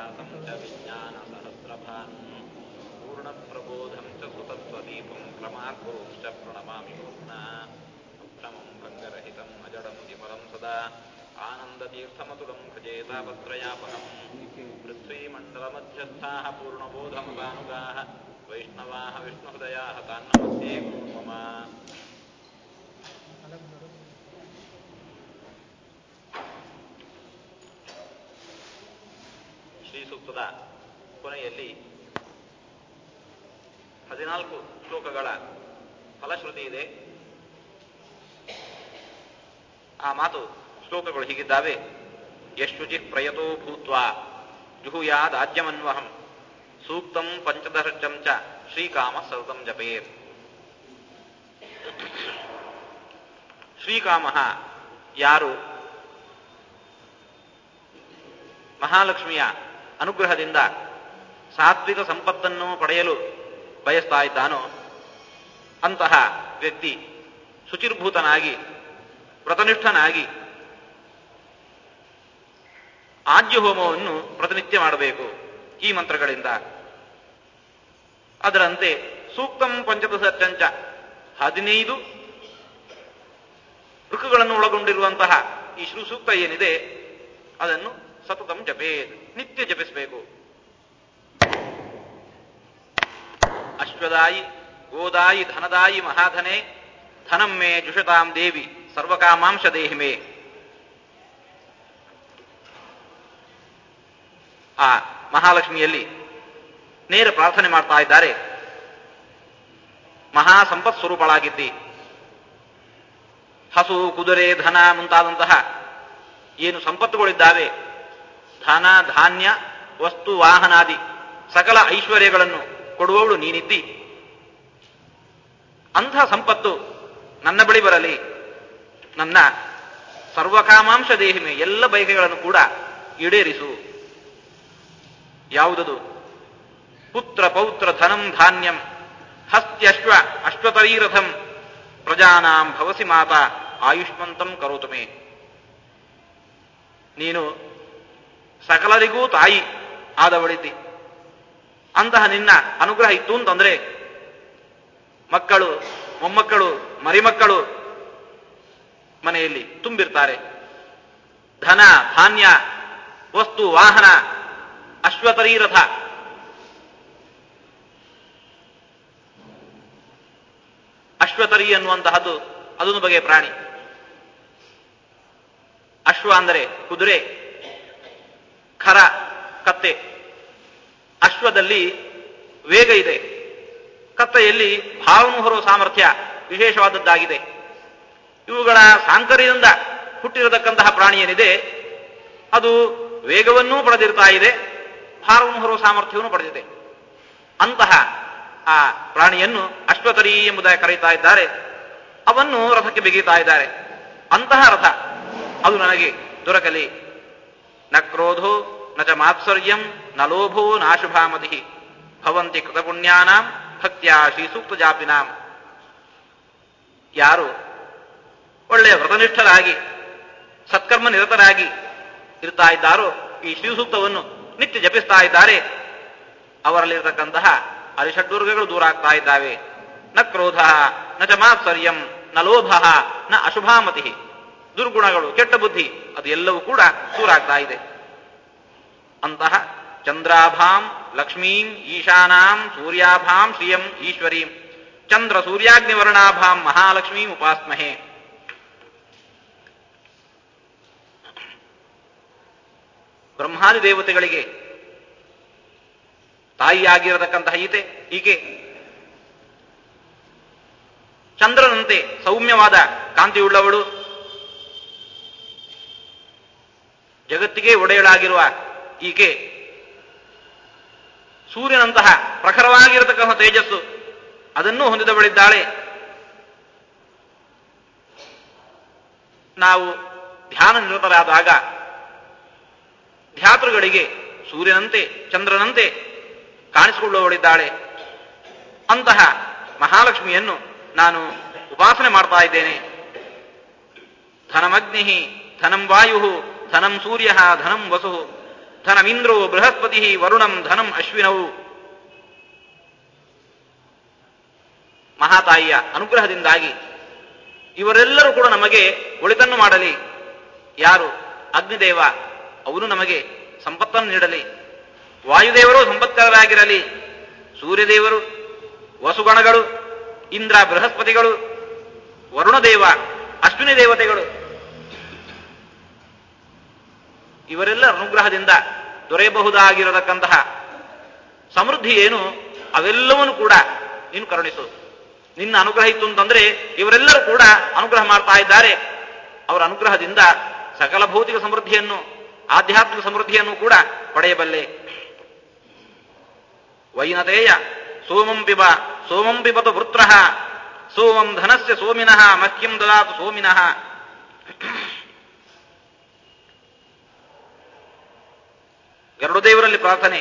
व्यासं च विज्ञानसहस्रभान् पूर्णप्रबोधं च सुतत्वदीपं क्रमार्कुरुश्च प्रणमामि पुनः उत्तमं भङ्गरहितम् अजडं विमलं सदा आनन्दतीर्थमतुलं भजेतापत्रयापहम् पृथ्वीमण्डलमध्यस्थाः पूर्णबोधमतानुगाः वैष्णवाः विष्णुहृदयाः तान्नमस्ये गुरुं मम ಶ್ರೀ ಸೂಕ್ತದ ಕೊನೆಯಲ್ಲಿ ಹದಿನಾಲ್ಕು ಶ್ಲೋಕಗಳ ಫಲಶ್ರುತಿ ಇದೆ ಆ ಮಾತು ಶ್ಲೋಕಗಳು ಹೀಗಿದ್ದಾವೆ ಯಶುಚಿ ಪ್ರಯತೋ ಭೂತ್ವ ಜುಹುಯಾದಾಜ್ಯಮನ್ವಹಂ ಸೂಕ್ತಂ ಪಂಚದಶಂ ಚ ಶ್ರೀಕಾಮ ಸತತಂ ಜಪೇರ್ ಶ್ರೀಕಾಮ ಯಾರು ಮಹಾಲಕ್ಷ್ಮಿಯ ಅನುಗ್ರಹದಿಂದ ಸಾತ್ವಿಕ ಸಂಪತ್ತನ್ನು ಪಡೆಯಲು ಬಯಸ್ತಾ ಇದ್ದಾನೋ ಅಂತಹ ವ್ಯಕ್ತಿ ಶುಚಿರ್ಭೂತನಾಗಿ ವ್ರತನಿಷ್ಠನಾಗಿ ಆಜ್ಯ ಹೋಮವನ್ನು ಪ್ರತಿನಿತ್ಯ ಮಾಡಬೇಕು ಈ ಮಂತ್ರಗಳಿಂದ ಅದರಂತೆ ಸೂಕ್ತಂ ಪಂಚದಶಂಚ ಹದಿನೈದು ಋಕ್ಕುಗಳನ್ನು ಒಳಗೊಂಡಿರುವಂತಹ ಈ ಶ್ರೀ ಸೂಕ್ತ ಏನಿದೆ ಅದನ್ನು ಸತತಂ ಜಪೇದ್ ನಿತ್ಯ ಜಪಿಸಬೇಕು ಅಶ್ವದಾಯಿ ಗೋದಾಯಿ ಧನದಾಯಿ ಮಹಾಧನೆ ಧನಂ ಮೇ ಜುಷತಾಂ ದೇವಿ ಸರ್ವಕಾಮಾಂಶ ದೇಹಿ ಮೇ ಆ ಮಹಾಲಕ್ಷ್ಮಿಯಲ್ಲಿ ನೇರ ಪ್ರಾರ್ಥನೆ ಮಾಡ್ತಾ ಇದ್ದಾರೆ ಮಹಾ ಸಂಪತ್ ಸ್ವರೂಪಳಾಗಿದ್ದಿ ಹಸು ಕುದುರೆ ಧನ ಮುಂತಾದಂತಹ ಏನು ಸಂಪತ್ತುಗಳಿದ್ದಾವೆ ಧನ ಧಾನ್ಯ ವಸ್ತು ವಾಹನಾದಿ ಸಕಲ ಐಶ್ವರ್ಯಗಳನ್ನು ಕೊಡುವವಳು ನೀನಿದ್ದಿ ಅಂಥ ಸಂಪತ್ತು ನನ್ನ ಬಳಿ ಬರಲಿ ನನ್ನ ಸರ್ವಕಾಮಾಂಶ ದೇಹಿಮೆ ಎಲ್ಲ ಬಯಕೆಗಳನ್ನು ಕೂಡ ಈಡೇರಿಸು ಯಾವುದದು ಪುತ್ರ ಪೌತ್ರ ಧನಂ ಧಾನ್ಯಂ ಹಸ್ತ್ಯಶ್ವ ಅಶ್ವತರೀರಥಂ ಪ್ರಜಾನಾಂ ಭವಸಿ ಮಾತಾ ಆಯುಷ್ಮಂತಂ ಕರೋತು ಮೇ ನೀನು ಸಕಲರಿಗೂ ತಾಯಿ ಆದವಳಿತಿ ಅಂತಹ ನಿನ್ನ ಅನುಗ್ರಹ ಇತ್ತು ಅಂತಂದ್ರೆ ಮಕ್ಕಳು ಮೊಮ್ಮಕ್ಕಳು ಮರಿಮಕ್ಕಳು ಮನೆಯಲ್ಲಿ ತುಂಬಿರ್ತಾರೆ ಧನ ಧಾನ್ಯ ವಸ್ತು ವಾಹನ ಅಶ್ವತರೀರಥ ಅಶ್ವತರಿ ಅನ್ನುವಂತಹದ್ದು ಅದೊಂದು ಬಗೆಯ ಪ್ರಾಣಿ ಅಶ್ವ ಅಂದರೆ ಕುದುರೆ ಖರ ಕತ್ತೆ ಅಶ್ವದಲ್ಲಿ ವೇಗ ಇದೆ ಕತ್ತೆಯಲ್ಲಿ ಭಾವನು ಹೊರುವ ಸಾಮರ್ಥ್ಯ ವಿಶೇಷವಾದದ್ದಾಗಿದೆ ಇವುಗಳ ಸಾಂಕರ್ಯದಿಂದ ಹುಟ್ಟಿರತಕ್ಕಂತಹ ಪ್ರಾಣಿ ಏನಿದೆ ಅದು ವೇಗವನ್ನೂ ಪಡೆದಿರ್ತಾ ಇದೆ ಭಾರವನ್ನು ಹೊರುವ ಸಾಮರ್ಥ್ಯವನ್ನು ಪಡೆದಿದೆ ಅಂತಹ ಆ ಪ್ರಾಣಿಯನ್ನು ಅಶ್ವತರಿ ಎಂಬುದಾಗಿ ಕರೀತಾ ಇದ್ದಾರೆ ಅವನ್ನು ರಥಕ್ಕೆ ಬಿಗಿತಾ ಇದ್ದಾರೆ ಅಂತಹ ರಥ ಅದು ನನಗೆ ದೊರಕಲಿ ನ ಕ್ರೋಧೋ ನ ಚ ಮಾತ್ಸರ್ಯಂ ನ ಲೋಭೋ ನಾಶುಭಾಮತಿ ಭವಂತಿ ಕೃತಪುಣ್ಯಾನಾಂ ಭಕ್ತ್ಯಾ ಶ್ರೀಸೂಕ್ತ ಜಾಪಿನಾಂ ಯಾರು ಒಳ್ಳೆಯ ವ್ರತನಿಷ್ಠರಾಗಿ ಸತ್ಕರ್ಮ ನಿರತರಾಗಿ ಇರ್ತಾ ಇದ್ದಾರೋ ಈ ಶ್ರೀಸೂಕ್ತವನ್ನು ನಿತ್ಯ ಜಪಿಸ್ತಾ ಇದ್ದಾರೆ ಅವರಲ್ಲಿರತಕ್ಕಂತಹ ಅರಿಷಡ್ದುರ್ಗಗಳು ದೂರ ಆಗ್ತಾ ಇದ್ದಾವೆ ನ ಕ್ರೋಧ ನ ಚ ಮಾತ್ಸರ್ಯಂ ನ ಲೋಭ ನ ಅಶುಭಾಮತಿ ದುರ್ಗುಣಗಳು ಕೆಟ್ಟ ಬುದ್ಧಿ ಅದು ಎಲ್ಲವೂ ಕೂಡ ದೂರ ಆಗ್ತಾ ಇದೆ ಅಂತಹ ಚಂದ್ರಾಭಾಂ ಲಕ್ಷ್ಮೀಂ ಈಶಾನಾಂ ಸೂರ್ಯಾಭಾಂ ಶ್ರಿಯಂ ಈಶ್ವರೀಂ ಚಂದ್ರ ಸೂರ್ಯಾಗ್ನಿವರ್ಣಾಭಾಂ ಮಹಾಲಕ್ಷ್ಮೀಂ ಉಪಾಸ್ಮಹೆ ಬ್ರಹ್ಮಾದಿ ದೇವತೆಗಳಿಗೆ ತಾಯಿಯಾಗಿರತಕ್ಕಂತಹ ಈತೆ ಈಕೆ ಚಂದ್ರನಂತೆ ಸೌಮ್ಯವಾದ ಕಾಂತಿಯುಳ್ಳವಳು ಜಗತ್ತಿಗೆ ಒಡೆಯಳಾಗಿರುವ ಈಕೆ ಸೂರ್ಯನಂತಹ ಪ್ರಖರವಾಗಿರತಕ್ಕಂಥ ತೇಜಸ್ಸು ಅದನ್ನೂ ಹೊಂದಿದವಳಿದ್ದಾಳೆ ನಾವು ಧ್ಯಾನ ನಿರತರಾದಾಗ ಧ್ಯಾತೃಗಳಿಗೆ ಸೂರ್ಯನಂತೆ ಚಂದ್ರನಂತೆ ಕಾಣಿಸಿಕೊಳ್ಳುವವಳಿದ್ದಾಳೆ ಅಂತಹ ಮಹಾಲಕ್ಷ್ಮಿಯನ್ನು ನಾನು ಉಪಾಸನೆ ಮಾಡ್ತಾ ಇದ್ದೇನೆ ಧನಮಗ್ನಿ ಧನಂ ವಾಯು ಧನಂ ಸೂರ್ಯ ಧನಂ ವಸು ಧನಮಿಂದ್ರೋ ಬೃಹಸ್ಪತಿ ವರುಣಂ ಧನಂ ಅಶ್ವಿನವು ಮಹಾತಾಯಿಯ ಅನುಗ್ರಹದಿಂದಾಗಿ ಇವರೆಲ್ಲರೂ ಕೂಡ ನಮಗೆ ಒಳಿತನ್ನು ಮಾಡಲಿ ಯಾರು ಅಗ್ನಿದೇವ ಅವನು ನಮಗೆ ಸಂಪತ್ತನ್ನು ನೀಡಲಿ ವಾಯುದೇವರು ಸಂಪತ್ಕರರಾಗಿರಲಿ ಸೂರ್ಯದೇವರು ವಸುಗಣಗಳು ಇಂದ್ರ ಬೃಹಸ್ಪತಿಗಳು ವರುಣದೇವ ಅಶ್ವಿನಿ ದೇವತೆಗಳು ಇವರೆಲ್ಲ ಅನುಗ್ರಹದಿಂದ ದೊರೆಯಬಹುದಾಗಿರತಕ್ಕಂತಹ ಸಮೃದ್ಧಿ ಏನು ಅವೆಲ್ಲವನ್ನು ಕೂಡ ನೀನು ಕರುಣಿಸು ನಿನ್ನ ಅನುಗ್ರಹ ಇತ್ತು ಅಂತಂದ್ರೆ ಇವರೆಲ್ಲರೂ ಕೂಡ ಅನುಗ್ರಹ ಮಾಡ್ತಾ ಇದ್ದಾರೆ ಅವರ ಅನುಗ್ರಹದಿಂದ ಸಕಲ ಭೌತಿಕ ಸಮೃದ್ಧಿಯನ್ನು ಆಧ್ಯಾತ್ಮಿಕ ಸಮೃದ್ಧಿಯನ್ನು ಕೂಡ ಪಡೆಯಬಲ್ಲೆ ವೈನತೇಯ ಸೋಮಂ ಪಿಬ ಸೋಮಂ ಪಿಬತು ವೃತ್ರ ಸೋಮಂ ಧನಸ್ಯ ಸೋಮಿನಃ ಮಹ್ಯಂ ದದಾತು ಸೋಮಿನಃ ಎರಡು ದೇವರಲ್ಲಿ ಪ್ರಾರ್ಥನೆ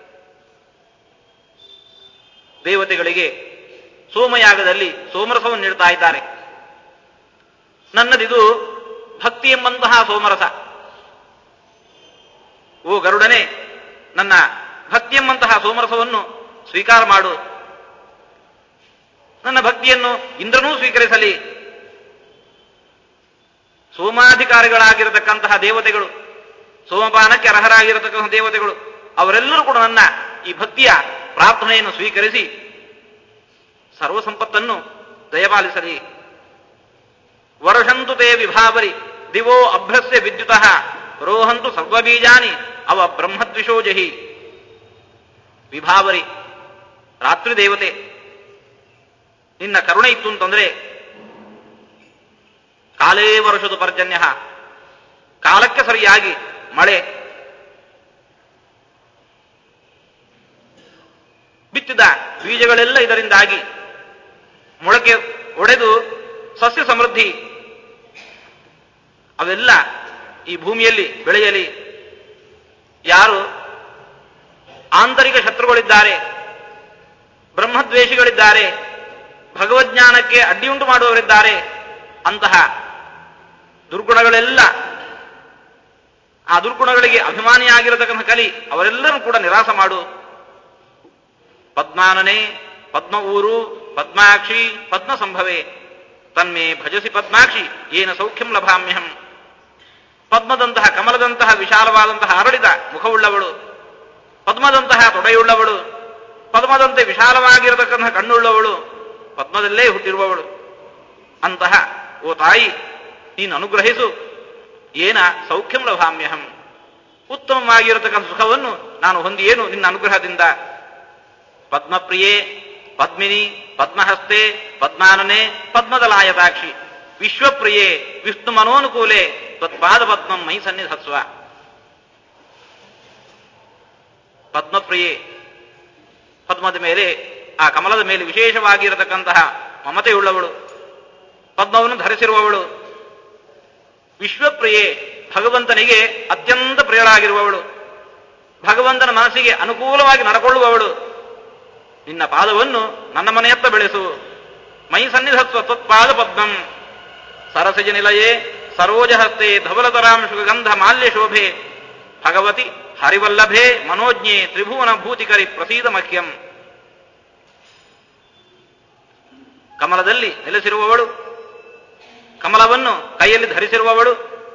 ದೇವತೆಗಳಿಗೆ ಸೋಮಯಾಗದಲ್ಲಿ ಸೋಮರಸವನ್ನು ನೀಡ್ತಾ ಇದ್ದಾರೆ ನನ್ನದಿದು ಭಕ್ತಿ ಎಂಬಂತಹ ಸೋಮರಸ ಓ ಗರುಡನೆ ನನ್ನ ಭಕ್ತಿ ಎಂಬಂತಹ ಸೋಮರಸವನ್ನು ಸ್ವೀಕಾರ ಮಾಡು ನನ್ನ ಭಕ್ತಿಯನ್ನು ಇಂದ್ರನೂ ಸ್ವೀಕರಿಸಲಿ ಸೋಮಾಧಿಕಾರಿಗಳಾಗಿರತಕ್ಕಂತಹ ದೇವತೆಗಳು ಸೋಮಪಾನಕ್ಕೆ ಅರ್ಹರಾಗಿರತಕ್ಕಂತಹ ದೇವತೆಗಳು ಅವರೆಲ್ಲರೂ ಕೂಡ ನನ್ನ ಈ ಭಕ್ತಿಯ ಪ್ರಾರ್ಥನೆಯನ್ನು ಸ್ವೀಕರಿಸಿ ಸರ್ವ ಸಂಪತ್ತನ್ನು ದಯಪಾಲಿಸಲಿ ವರ್ಷಂತು ತೇ ವಿಭಾವರಿ ದಿವೋ ಅಭ್ರಸ್ಯ ವಿದ್ಯುತಃ ರೋಹಂತು ಸರ್ವಬೀಜಾನಿ ಅವ ಬ್ರಹ್ಮದ್ವಿಷೋಜಹಿ ವಿಭಾವರಿ ರಾತ್ರಿ ದೇವತೆ ನಿನ್ನ ಕರುಣೆ ಇತ್ತು ಅಂತಂದ್ರೆ ಕಾಲೇ ವರ್ಷದ ಪರ್ಜನ್ಯ ಕಾಲಕ್ಕೆ ಸರಿಯಾಗಿ ಮಳೆ ಬಿತ್ತಿದ ಬೀಜಗಳೆಲ್ಲ ಇದರಿಂದಾಗಿ ಮೊಳಕೆ ಒಡೆದು ಸಸ್ಯ ಸಮೃದ್ಧಿ ಅವೆಲ್ಲ ಈ ಭೂಮಿಯಲ್ಲಿ ಬೆಳೆಯಲಿ ಯಾರು ಆಂತರಿಕ ಶತ್ರುಗಳಿದ್ದಾರೆ ಬ್ರಹ್ಮದ್ವೇಷಿಗಳಿದ್ದಾರೆ ಭಗವಜ್ಞಾನಕ್ಕೆ ಅಡ್ಡಿಯುಂಟು ಮಾಡುವವರಿದ್ದಾರೆ ಅಂತಹ ದುರ್ಗುಣಗಳೆಲ್ಲ ಆ ದುರ್ಗುಣಗಳಿಗೆ ಅಭಿಮಾನಿಯಾಗಿರತಕ್ಕಂಥ ಕಲಿ ಅವರೆಲ್ಲರೂ ಕೂಡ ನಿರಾಸ ಮಾಡು ಪದ್ಮಾನನೆ ಪದ್ಮ ಊರು ಪದ್ಮಾಕ್ಷಿ ಪದ್ಮ ಸಂಭವೆ ತನ್ಮೇ ಭಜಸಿ ಪದ್ಮಾಕ್ಷಿ ಏನ ಸೌಖ್ಯಂ ಲಭಾಮ್ಯಹಂ ಪದ್ಮದಂತಹ ಕಮಲದಂತಹ ವಿಶಾಲವಾದಂತಹ ಅರಳಿದ ಮುಖವುಳ್ಳವಳು ಪದ್ಮದಂತಹ ತೊಡೆಯುಳ್ಳವಳು ಪದ್ಮದಂತೆ ವಿಶಾಲವಾಗಿರತಕ್ಕಂತಹ ಕಣ್ಣುಳ್ಳವಳು ಪದ್ಮದಲ್ಲೇ ಹುಟ್ಟಿರುವವಳು ಅಂತಹ ಓ ತಾಯಿ ನೀನು ಅನುಗ್ರಹಿಸು ಏನ ಸೌಖ್ಯಂ ಲಭಾಮ್ಯಹಂ ಉತ್ತಮವಾಗಿರತಕ್ಕಂಥ ಸುಖವನ್ನು ನಾನು ಹೊಂದಿಯೇನು ನಿನ್ನ ಅನುಗ್ರಹದಿಂದ ಪದ್ಮಪ್ರಿಯೇ ಪದ್ಮಿನಿ ಪದ್ಮಹಸ್ತೆ ಪದ್ಮಾನನೆ ಪದ್ಮದಲಾಯತಾಕ್ಷಿ ವಿಶ್ವಪ್ರಿಯೇ ವಿಷ್ಣು ಮನೋನುಕೂಲೆ ತ್ವತ್ಪಾದ ಪದ್ಮಂ ಮೈ ಸನ್ನಿಧತ್ಸ್ವ ಪದ್ಮಪ್ರಿಯೆ ಪದ್ಮದ ಮೇಲೆ ಆ ಕಮಲದ ಮೇಲೆ ವಿಶೇಷವಾಗಿರತಕ್ಕಂತಹ ಮಮತೆಯುಳ್ಳವಳು ಪದ್ಮವನ್ನು ಧರಿಸಿರುವವಳು ವಿಶ್ವಪ್ರಿಯೆ ಭಗವಂತನಿಗೆ ಅತ್ಯಂತ ಪ್ರಿಯಳಾಗಿರುವವಳು ಭಗವಂತನ ಮನಸ್ಸಿಗೆ ಅನುಕೂಲವಾಗಿ ನಡ್ಕೊಳ್ಳುವವಳು ನಿನ್ನ ಪಾದವನ್ನು ನನ್ನ ಮನೆಯತ್ತ ಬೆಳೆಸು ಮೈ ಸನ್ನಿಧತ್ವ ತ್ವತ್ಪಾದ ಪದ್ಮಂ ಸರಸಜ ನಿಲಯೇ ಸರೋಜಹಸ್ತೆ ಧವಲತರಾಂ ಸುಗಂಧ ಮಾಲ್ಯ ಶೋಭೆ ಭಗವತಿ ಹರಿವಲ್ಲಭೆ ಮನೋಜ್ಞೆ ತ್ರಿಭುವನ ಭೂತಿಕರಿ ಪ್ರಸೀದ ಮಹ್ಯಂ ಕಮಲದಲ್ಲಿ ನೆಲೆಸಿರುವವಳು ಕಮಲವನ್ನು ಕೈಯಲ್ಲಿ ಧರಿಸಿರುವವಳು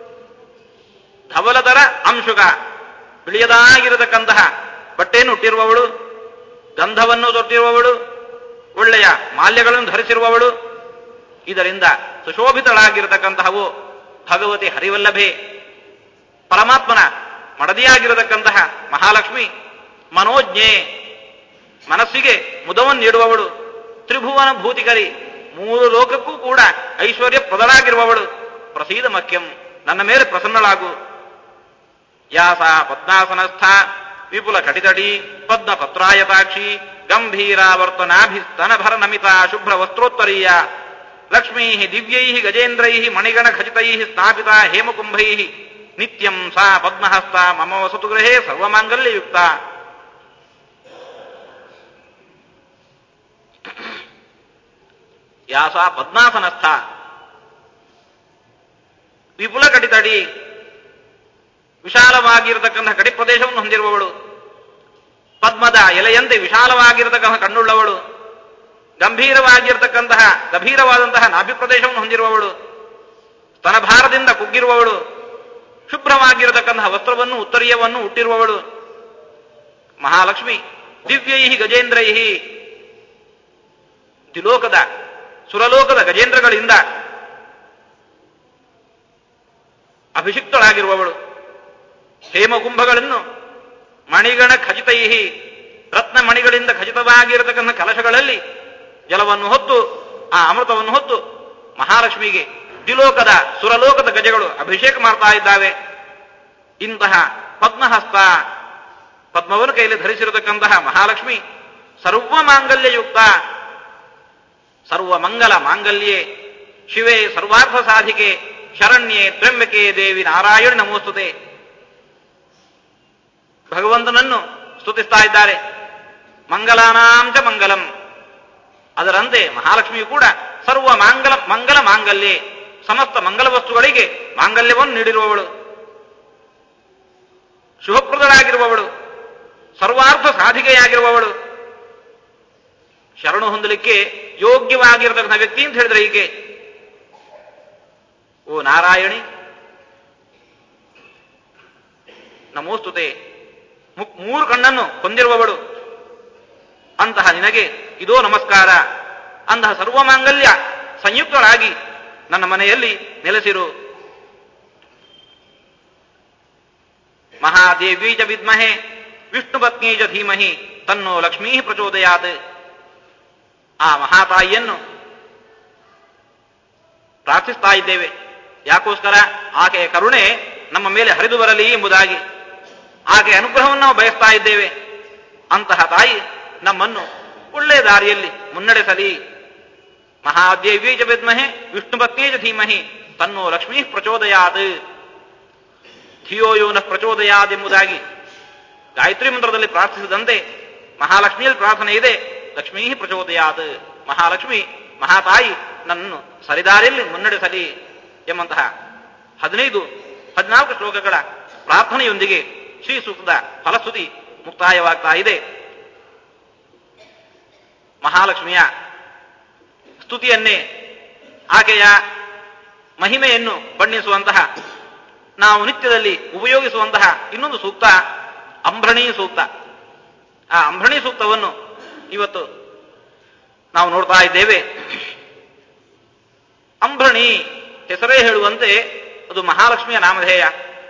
ಧವಲದರ ಅಂಶುಗ ಬಿಳಿಯದಾಗಿರತಕ್ಕಂತಹ ಬಟ್ಟೆಯನ್ನು ಹುಟ್ಟಿರುವವಳು ಗಂಧವನ್ನು ತೊಟ್ಟಿರುವವಳು ಒಳ್ಳೆಯ ಮಾಲ್ಯಗಳನ್ನು ಧರಿಸಿರುವವಳು ಇದರಿಂದ ಸುಶೋಭಿತಳಾಗಿರತಕ್ಕಂತಹವು ಭಗವತಿ ಹರಿವಲ್ಲಭೆ ಪರಮಾತ್ಮನ ಮಡದಿಯಾಗಿರತಕ್ಕಂತಹ ಮಹಾಲಕ್ಷ್ಮಿ ಮನೋಜ್ಞೆ ಮನಸ್ಸಿಗೆ ಮುದವನ್ನು ನೀಡುವವಳು ತ್ರಿಭುವನ ಭೂತಿಕರಿ ಮೂರು ಲೋಕಕ್ಕೂ ಕೂಡ ಐಶ್ವರ್ಯ ಪ್ರದಳಾಗಿರುವವಳು ಪ್ರಸೀದ ಮಖ್ಯಂ ನನ್ನ ಮೇಲೆ ಪ್ರಸನ್ನಳಾಗು ಯಾಸ ಪದ್ಮಾಸನಸ್ಥ ವಿಪುಲ ಕಟಿತಡಿ ಪದ್ಮ ಪತ್ರಾಯತಾಕ್ಷಿ ಗಂಭೀರಾವರ್ತನಾಭಿಸ್ತನಭರ ನಮಿತ ಶುಭ್ರ ವಸ್ತ್ರೋತ್ತರೀಯ ಲಕ್ಷ್ಮೀ ದಿವ್ಯೈ ಗಜೇಂದ್ರೈ ಮಣಿಗಣ ಖಚಿತೈ ಸ್ಥಾಪಿತ ಹೇಮಕುಂಭೈ ನಿತ್ಯಂ ಸಾ ಪದ್ಮಹಸ್ತ ಮಮ ವಸತು ಗೃಹೇ ಸರ್ವಮಾಂಗಲ್ಯಯುಕ್ತ ಯಾಸ ಪದ್ಮಾಸನಸ್ಥ ವಿಪುಲ ಕಟಿತಡಿ ವಿಶಾಲವಾಗಿರತಕ್ಕಂತಹ ಗಡಿ ಪ್ರದೇಶವನ್ನು ಹೊಂದಿರುವವಳು ಪದ್ಮದ ಎಲೆಯಂತೆ ವಿಶಾಲವಾಗಿರತಕ್ಕಂತಹ ಕಣ್ಣುಳ್ಳವಳು ಗಂಭೀರವಾಗಿರತಕ್ಕಂತಹ ಗಭೀರವಾದಂತಹ ನಾಭಿ ಪ್ರದೇಶವನ್ನು ಹೊಂದಿರುವವಳು ಸ್ತನಭಾರದಿಂದ ಕುಗ್ಗಿರುವವಳು ಶುಭ್ರವಾಗಿರತಕ್ಕಂತಹ ವಸ್ತ್ರವನ್ನು ಉತ್ತರೀಯವನ್ನು ಹುಟ್ಟಿರುವವಳು ಮಹಾಲಕ್ಷ್ಮಿ ದಿವ್ಯೈ ಗಜೇಂದ್ರೈ ದ್ವಿಲೋಕದ ಸುರಲೋಕದ ಗಜೇಂದ್ರಗಳಿಂದ ಅಭಿಷಿಕ್ತಳಾಗಿರುವವಳು ಹೇಮಗುಂಭಗಳನ್ನು ಮಣಿಗಣ ಖಚಿತೈ ರತ್ನ ಮಣಿಗಳಿಂದ ಖಚಿತವಾಗಿರತಕ್ಕಂಥ ಕಲಶಗಳಲ್ಲಿ ಜಲವನ್ನು ಹೊತ್ತು ಆ ಅಮೃತವನ್ನು ಹೊತ್ತು ಮಹಾಲಕ್ಷ್ಮಿಗೆ ದ್ವಿಲೋಕದ ಸುರಲೋಕದ ಗಜಗಳು ಅಭಿಷೇಕ ಮಾಡ್ತಾ ಇದ್ದಾವೆ ಇಂತಹ ಪದ್ಮಹಸ್ತ ಪದ್ಮವನ್ನು ಕೈಯಲ್ಲಿ ಧರಿಸಿರತಕ್ಕಂತಹ ಮಹಾಲಕ್ಷ್ಮಿ ಸರ್ವ ಮಾಂಗಲ್ಯಯುಕ್ತ ಸರ್ವ ಮಂಗಲ ಮಾಂಗಲ್ಯೆ ಶಿವೆ ಸರ್ವಾರ್ಥ ಸಾಧಿಕೆ ಶರಣ್ಯೆ ತ್ರ್ಯಂಬಕೆ ದೇವಿ ನಾರಾಯಣ ನಮೋಸ್ತುತೆ ಭಗವಂತನನ್ನು ಸ್ತುತಿಸ್ತಾ ಇದ್ದಾರೆ ಮಂಗಲಾನಾಂಚ ಮಂಗಲಂ ಅದರಂತೆ ಮಹಾಲಕ್ಷ್ಮಿಯು ಕೂಡ ಸರ್ವ ಮಾಂಗಲ ಮಂಗಲ ಮಾಂಗಲ್ಯ ಸಮಸ್ತ ಮಂಗಲ ವಸ್ತುಗಳಿಗೆ ಮಾಂಗಲ್ಯವನ್ನು ನೀಡಿರುವವಳು ಶುಭಪ್ರದಳಾಗಿರುವವಳು ಸರ್ವಾರ್ಥ ಸಾಧಿಕೆಯಾಗಿರುವವಳು ಶರಣು ಹೊಂದಲಿಕ್ಕೆ ಯೋಗ್ಯವಾಗಿರತಕ್ಕಂಥ ವ್ಯಕ್ತಿ ಅಂತ ಹೇಳಿದ್ರೆ ಹೀಗೆ ಓ ನಾರಾಯಣಿ ನಮೋಸ್ತುತೆ ಮು- ಮೂರು ಕಣ್ಣನ್ನು ಹೊಂದಿರುವವಳು ಅಂತಹ ನಿನಗೆ ಇದೋ ನಮಸ್ಕಾರ ಅಂತಹ ಸರ್ವಮಾಂಗಲ್ಯ ಸಂಯುಕ್ತಳಾಗಿ ನನ್ನ ಮನೆಯಲ್ಲಿ ನೆಲೆಸಿರು ಮಹಾದೇವಿ ಚ ವಿದ್ಮಹೆ ವಿಷ್ಣು ಪತ್ನಿ ಚ ಧೀಮಹಿ ತನ್ನೋ ಲಕ್ಷ್ಮೀ ಪ್ರಚೋದಯಾತ್ ಆ ಮಹಾತಾಯಿಯನ್ನು ಪ್ರಾರ್ಥಿಸ್ತಾ ಇದ್ದೇವೆ ಯಾಕೋಸ್ಕರ ಆಕೆಯ ಕರುಣೆ ನಮ್ಮ ಮೇಲೆ ಹರಿದು ಬರಲಿ ಎಂಬುದಾಗಿ ಆಕೆಯ ಅನುಗ್ರಹವನ್ನು ನಾವು ಬಯಸ್ತಾ ಇದ್ದೇವೆ ಅಂತಹ ತಾಯಿ ನಮ್ಮನ್ನು ಒಳ್ಳೆಯ ದಾರಿಯಲ್ಲಿ ಮುನ್ನಡೆಸಲಿ ಮಹಾದೇವಿ ಚ ವಿದ್ಮಹೆ ವಿಷ್ಣು ಪತ್ನಿ ಚ ಧೀಮಹಿ ತನ್ನೋ ಲಕ್ಷ್ಮೀ ಪ್ರಚೋದಯಾತ್ ಧಿಯೋ ಯೋನ ಪ್ರಚೋದಯಾತ್ ಎಂಬುದಾಗಿ ಗಾಯತ್ರಿ ಮಂತ್ರದಲ್ಲಿ ಪ್ರಾರ್ಥಿಸಿದಂತೆ ಮಹಾಲಕ್ಷ್ಮಿಯಲ್ಲಿ ಪ್ರಾರ್ಥನೆ ಇದೆ ಲಕ್ಷ್ಮೀ ಪ್ರಚೋದಯಾತ್ ಮಹಾಲಕ್ಷ್ಮಿ ಮಹಾತಾಯಿ ನನ್ನನ್ನು ಸರಿದಾರಿಯಲ್ಲಿ ಮುನ್ನಡೆಸಲಿ ಎಂಬಂತಹ ಹದಿನೈದು ಹದಿನಾಲ್ಕು ಶ್ಲೋಕಗಳ ಪ್ರಾರ್ಥನೆಯೊಂದಿಗೆ ಶ್ರೀ ಸೂಕ್ತದ ಫಲಶ್ರುತಿ ಮುಕ್ತಾಯವಾಗ್ತಾ ಇದೆ ಮಹಾಲಕ್ಷ್ಮಿಯ ಸ್ತುತಿಯನ್ನೇ ಆಕೆಯ ಮಹಿಮೆಯನ್ನು ಬಣ್ಣಿಸುವಂತಹ ನಾವು ನಿತ್ಯದಲ್ಲಿ ಉಪಯೋಗಿಸುವಂತಹ ಇನ್ನೊಂದು ಸೂಕ್ತ ಅಂಬ್ರಣಿ ಸೂಕ್ತ ಆ ಅಂಬ್ರಣಿ ಸೂಕ್ತವನ್ನು ಇವತ್ತು ನಾವು ನೋಡ್ತಾ ಇದ್ದೇವೆ ಅಂಬ್ರಣಿ ಹೆಸರೇ ಹೇಳುವಂತೆ ಅದು ಮಹಾಲಕ್ಷ್ಮಿಯ ನಾಮಧೇಯ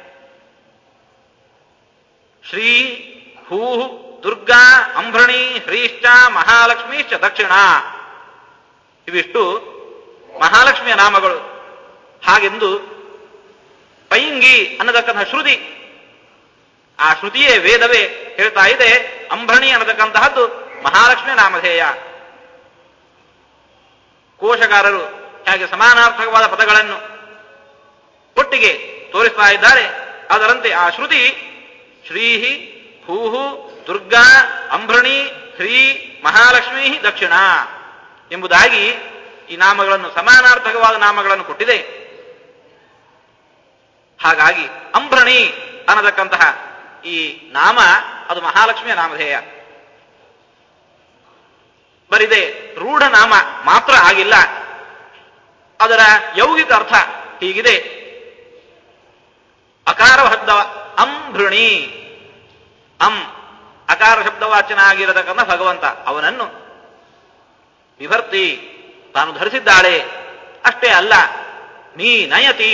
ಶ್ರೀ ಹೂ ದುರ್ಗಾ ಅಂಬ್ರಣಿ ಹ್ರೀಶ್ಚ ಮಹಾಲಕ್ಷ್ಮೀಶ್ಚ ದಕ್ಷಿಣ ಇವಿಷ್ಟು ಮಹಾಲಕ್ಷ್ಮಿಯ ನಾಮಗಳು ಹಾಗೆಂದು ಪೈಂಗಿ ಅನ್ನತಕ್ಕಂತಹ ಶ್ರುತಿ ಆ ಶ್ರುತಿಯೇ ವೇದವೇ ಹೇಳ್ತಾ ಇದೆ ಅಂಬ್ರಣಿ ಅನ್ನತಕ್ಕಂತಹದ್ದು ಮಹಾಲಕ್ಷ್ಮಿಯ ನಾಮಧೇಯ ಕೋಶಗಾರರು ಹಾಗೆ ಸಮಾನಾರ್ಥಕವಾದ ಪದಗಳನ್ನು ಒಟ್ಟಿಗೆ ತೋರಿಸ್ತಾ ಇದ್ದಾರೆ ಅದರಂತೆ ಆ ಶ್ರುತಿ ಶ್ರೀಹಿ ಹೂಹು ದುರ್ಗಾ ಅಂಬ್ರಣಿ ಹ್ರೀ ಮಹಾಲಕ್ಷ್ಮೀ ದಕ್ಷಿಣ ಎಂಬುದಾಗಿ ಈ ನಾಮಗಳನ್ನು ಸಮಾನಾರ್ಥಕವಾದ ನಾಮಗಳನ್ನು ಕೊಟ್ಟಿದೆ ಹಾಗಾಗಿ ಅಂಬ್ರಣಿ ಅನ್ನತಕ್ಕಂತಹ ಈ ನಾಮ ಅದು ಮಹಾಲಕ್ಷ್ಮಿಯ ನಾಮಧೇಯ ಬರಿದೆ ರೂಢ ನಾಮ ಮಾತ್ರ ಆಗಿಲ್ಲ ಅದರ ಯೌಗಿಕ ಅರ್ಥ ಹೀಗಿದೆ ಅಕಾರ ಶಬ್ದ ಅಂಭೃಣಿ ಅಂ ಅಕಾರ ಶಬ್ದವಾಚನ ಆಗಿರತಕ್ಕಂಥ ಭಗವಂತ ಅವನನ್ನು ವಿಭರ್ತಿ ತಾನು ಧರಿಸಿದ್ದಾಳೆ ಅಷ್ಟೇ ಅಲ್ಲ ನೀ ನಯತಿ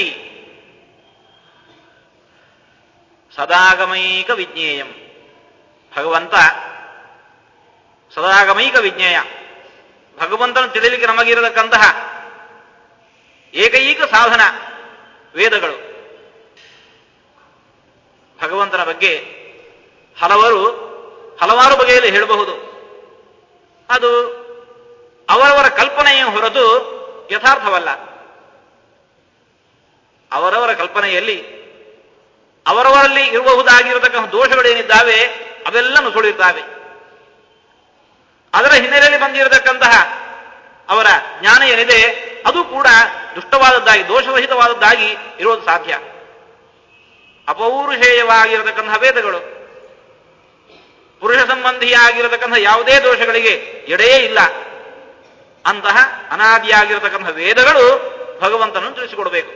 ಸದಾಗಮೈಕ ವಿಜ್ಞೇಯಂ ಭಗವಂತ ಸದಾಗಮೈಕ ವಿಜ್ಞೇಯ ಭಗವಂತನ ತಿಳಿಲಿಕ್ಕೆ ನಮಗಿರತಕ್ಕಂತಹ ಏಕೈಕ ಸಾಧನ ವೇದಗಳು ಭಗವಂತನ ಬಗ್ಗೆ ಹಲವರು ಹಲವಾರು ಬಗೆಯಲ್ಲಿ ಹೇಳಬಹುದು ಅದು ಅವರವರ ಕಲ್ಪನೆಯ ಹೊರತು ಯಥಾರ್ಥವಲ್ಲ ಅವರವರ ಕಲ್ಪನೆಯಲ್ಲಿ ಅವರವರಲ್ಲಿ ಇರಬಹುದಾಗಿರತಕ್ಕಂಥ ದೋಷಗಳೇನಿದ್ದಾವೆ ಅವೆಲ್ಲ ನುಸುಳಿದ್ದಾವೆ ಅದರ ಹಿನ್ನೆಲೆಯಲ್ಲಿ ಬಂದಿರತಕ್ಕಂತಹ ಅವರ ಜ್ಞಾನ ಏನಿದೆ ಅದು ಕೂಡ ದುಷ್ಟವಾದದ್ದಾಗಿ ದೋಷರಹಿತವಾದದ್ದಾಗಿ ಇರೋದು ಸಾಧ್ಯ ಅಪೌರುಷೇಯವಾಗಿರತಕ್ಕಂಥ ವೇದಗಳು ಪುರುಷ ಸಂಬಂಧಿಯಾಗಿರತಕ್ಕಂಥ ಯಾವುದೇ ದೋಷಗಳಿಗೆ ಎಡೆಯೇ ಇಲ್ಲ ಅಂತಹ ಅನಾದಿಯಾಗಿರತಕ್ಕಂಥ ವೇದಗಳು ಭಗವಂತನನ್ನು ತಿಳಿಸಿಕೊಡಬೇಕು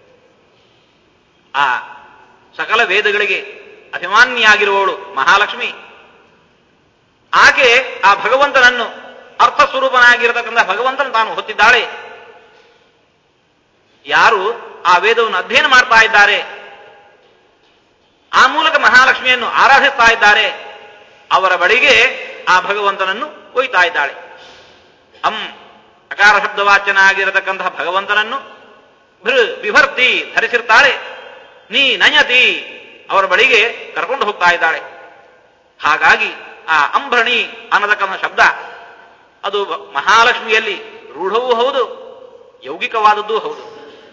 ಆ ಸಕಲ ವೇದಗಳಿಗೆ ಅಭಿಮಾನಿಯಾಗಿರುವವಳು ಮಹಾಲಕ್ಷ್ಮಿ ಆಕೆ ಆ ಭಗವಂತನನ್ನು ಅರ್ಥ ಸ್ವರೂಪನಾಗಿರತಕ್ಕಂಥ ಭಗವಂತನ ತಾನು ಹೊತ್ತಿದ್ದಾಳೆ ಯಾರು ಆ ವೇದವನ್ನು ಅಧ್ಯಯನ ಮಾಡ್ತಾ ಇದ್ದಾರೆ ಆ ಮೂಲಕ ಮಹಾಲಕ್ಷ್ಮಿಯನ್ನು ಆರಾಧಿಸ್ತಾ ಇದ್ದಾರೆ ಅವರ ಬಳಿಗೆ ಆ ಭಗವಂತನನ್ನು ಒಯ್ತಾ ಇದ್ದಾಳೆ ಅಂ ಅಕಾರ ಶಬ್ದವಾಚನಾಗಿರತಕ್ಕಂತಹ ಭಗವಂತನನ್ನು ಭೃ ವಿಭರ್ತಿ ಧರಿಸಿರ್ತಾಳೆ ನೀ ನಯತಿ ಅವರ ಬಳಿಗೆ ಕರ್ಕೊಂಡು ಹೋಗ್ತಾ ಇದ್ದಾಳೆ ಹಾಗಾಗಿ ಆ ಅಂಭರಣಿ ಅನ್ನತಕ್ಕಂಥ ಶಬ್ದ ಅದು ಮಹಾಲಕ್ಷ್ಮಿಯಲ್ಲಿ ರೂಢವೂ ಹೌದು ಯೌಗಿಕವಾದದ್ದೂ ಹೌದು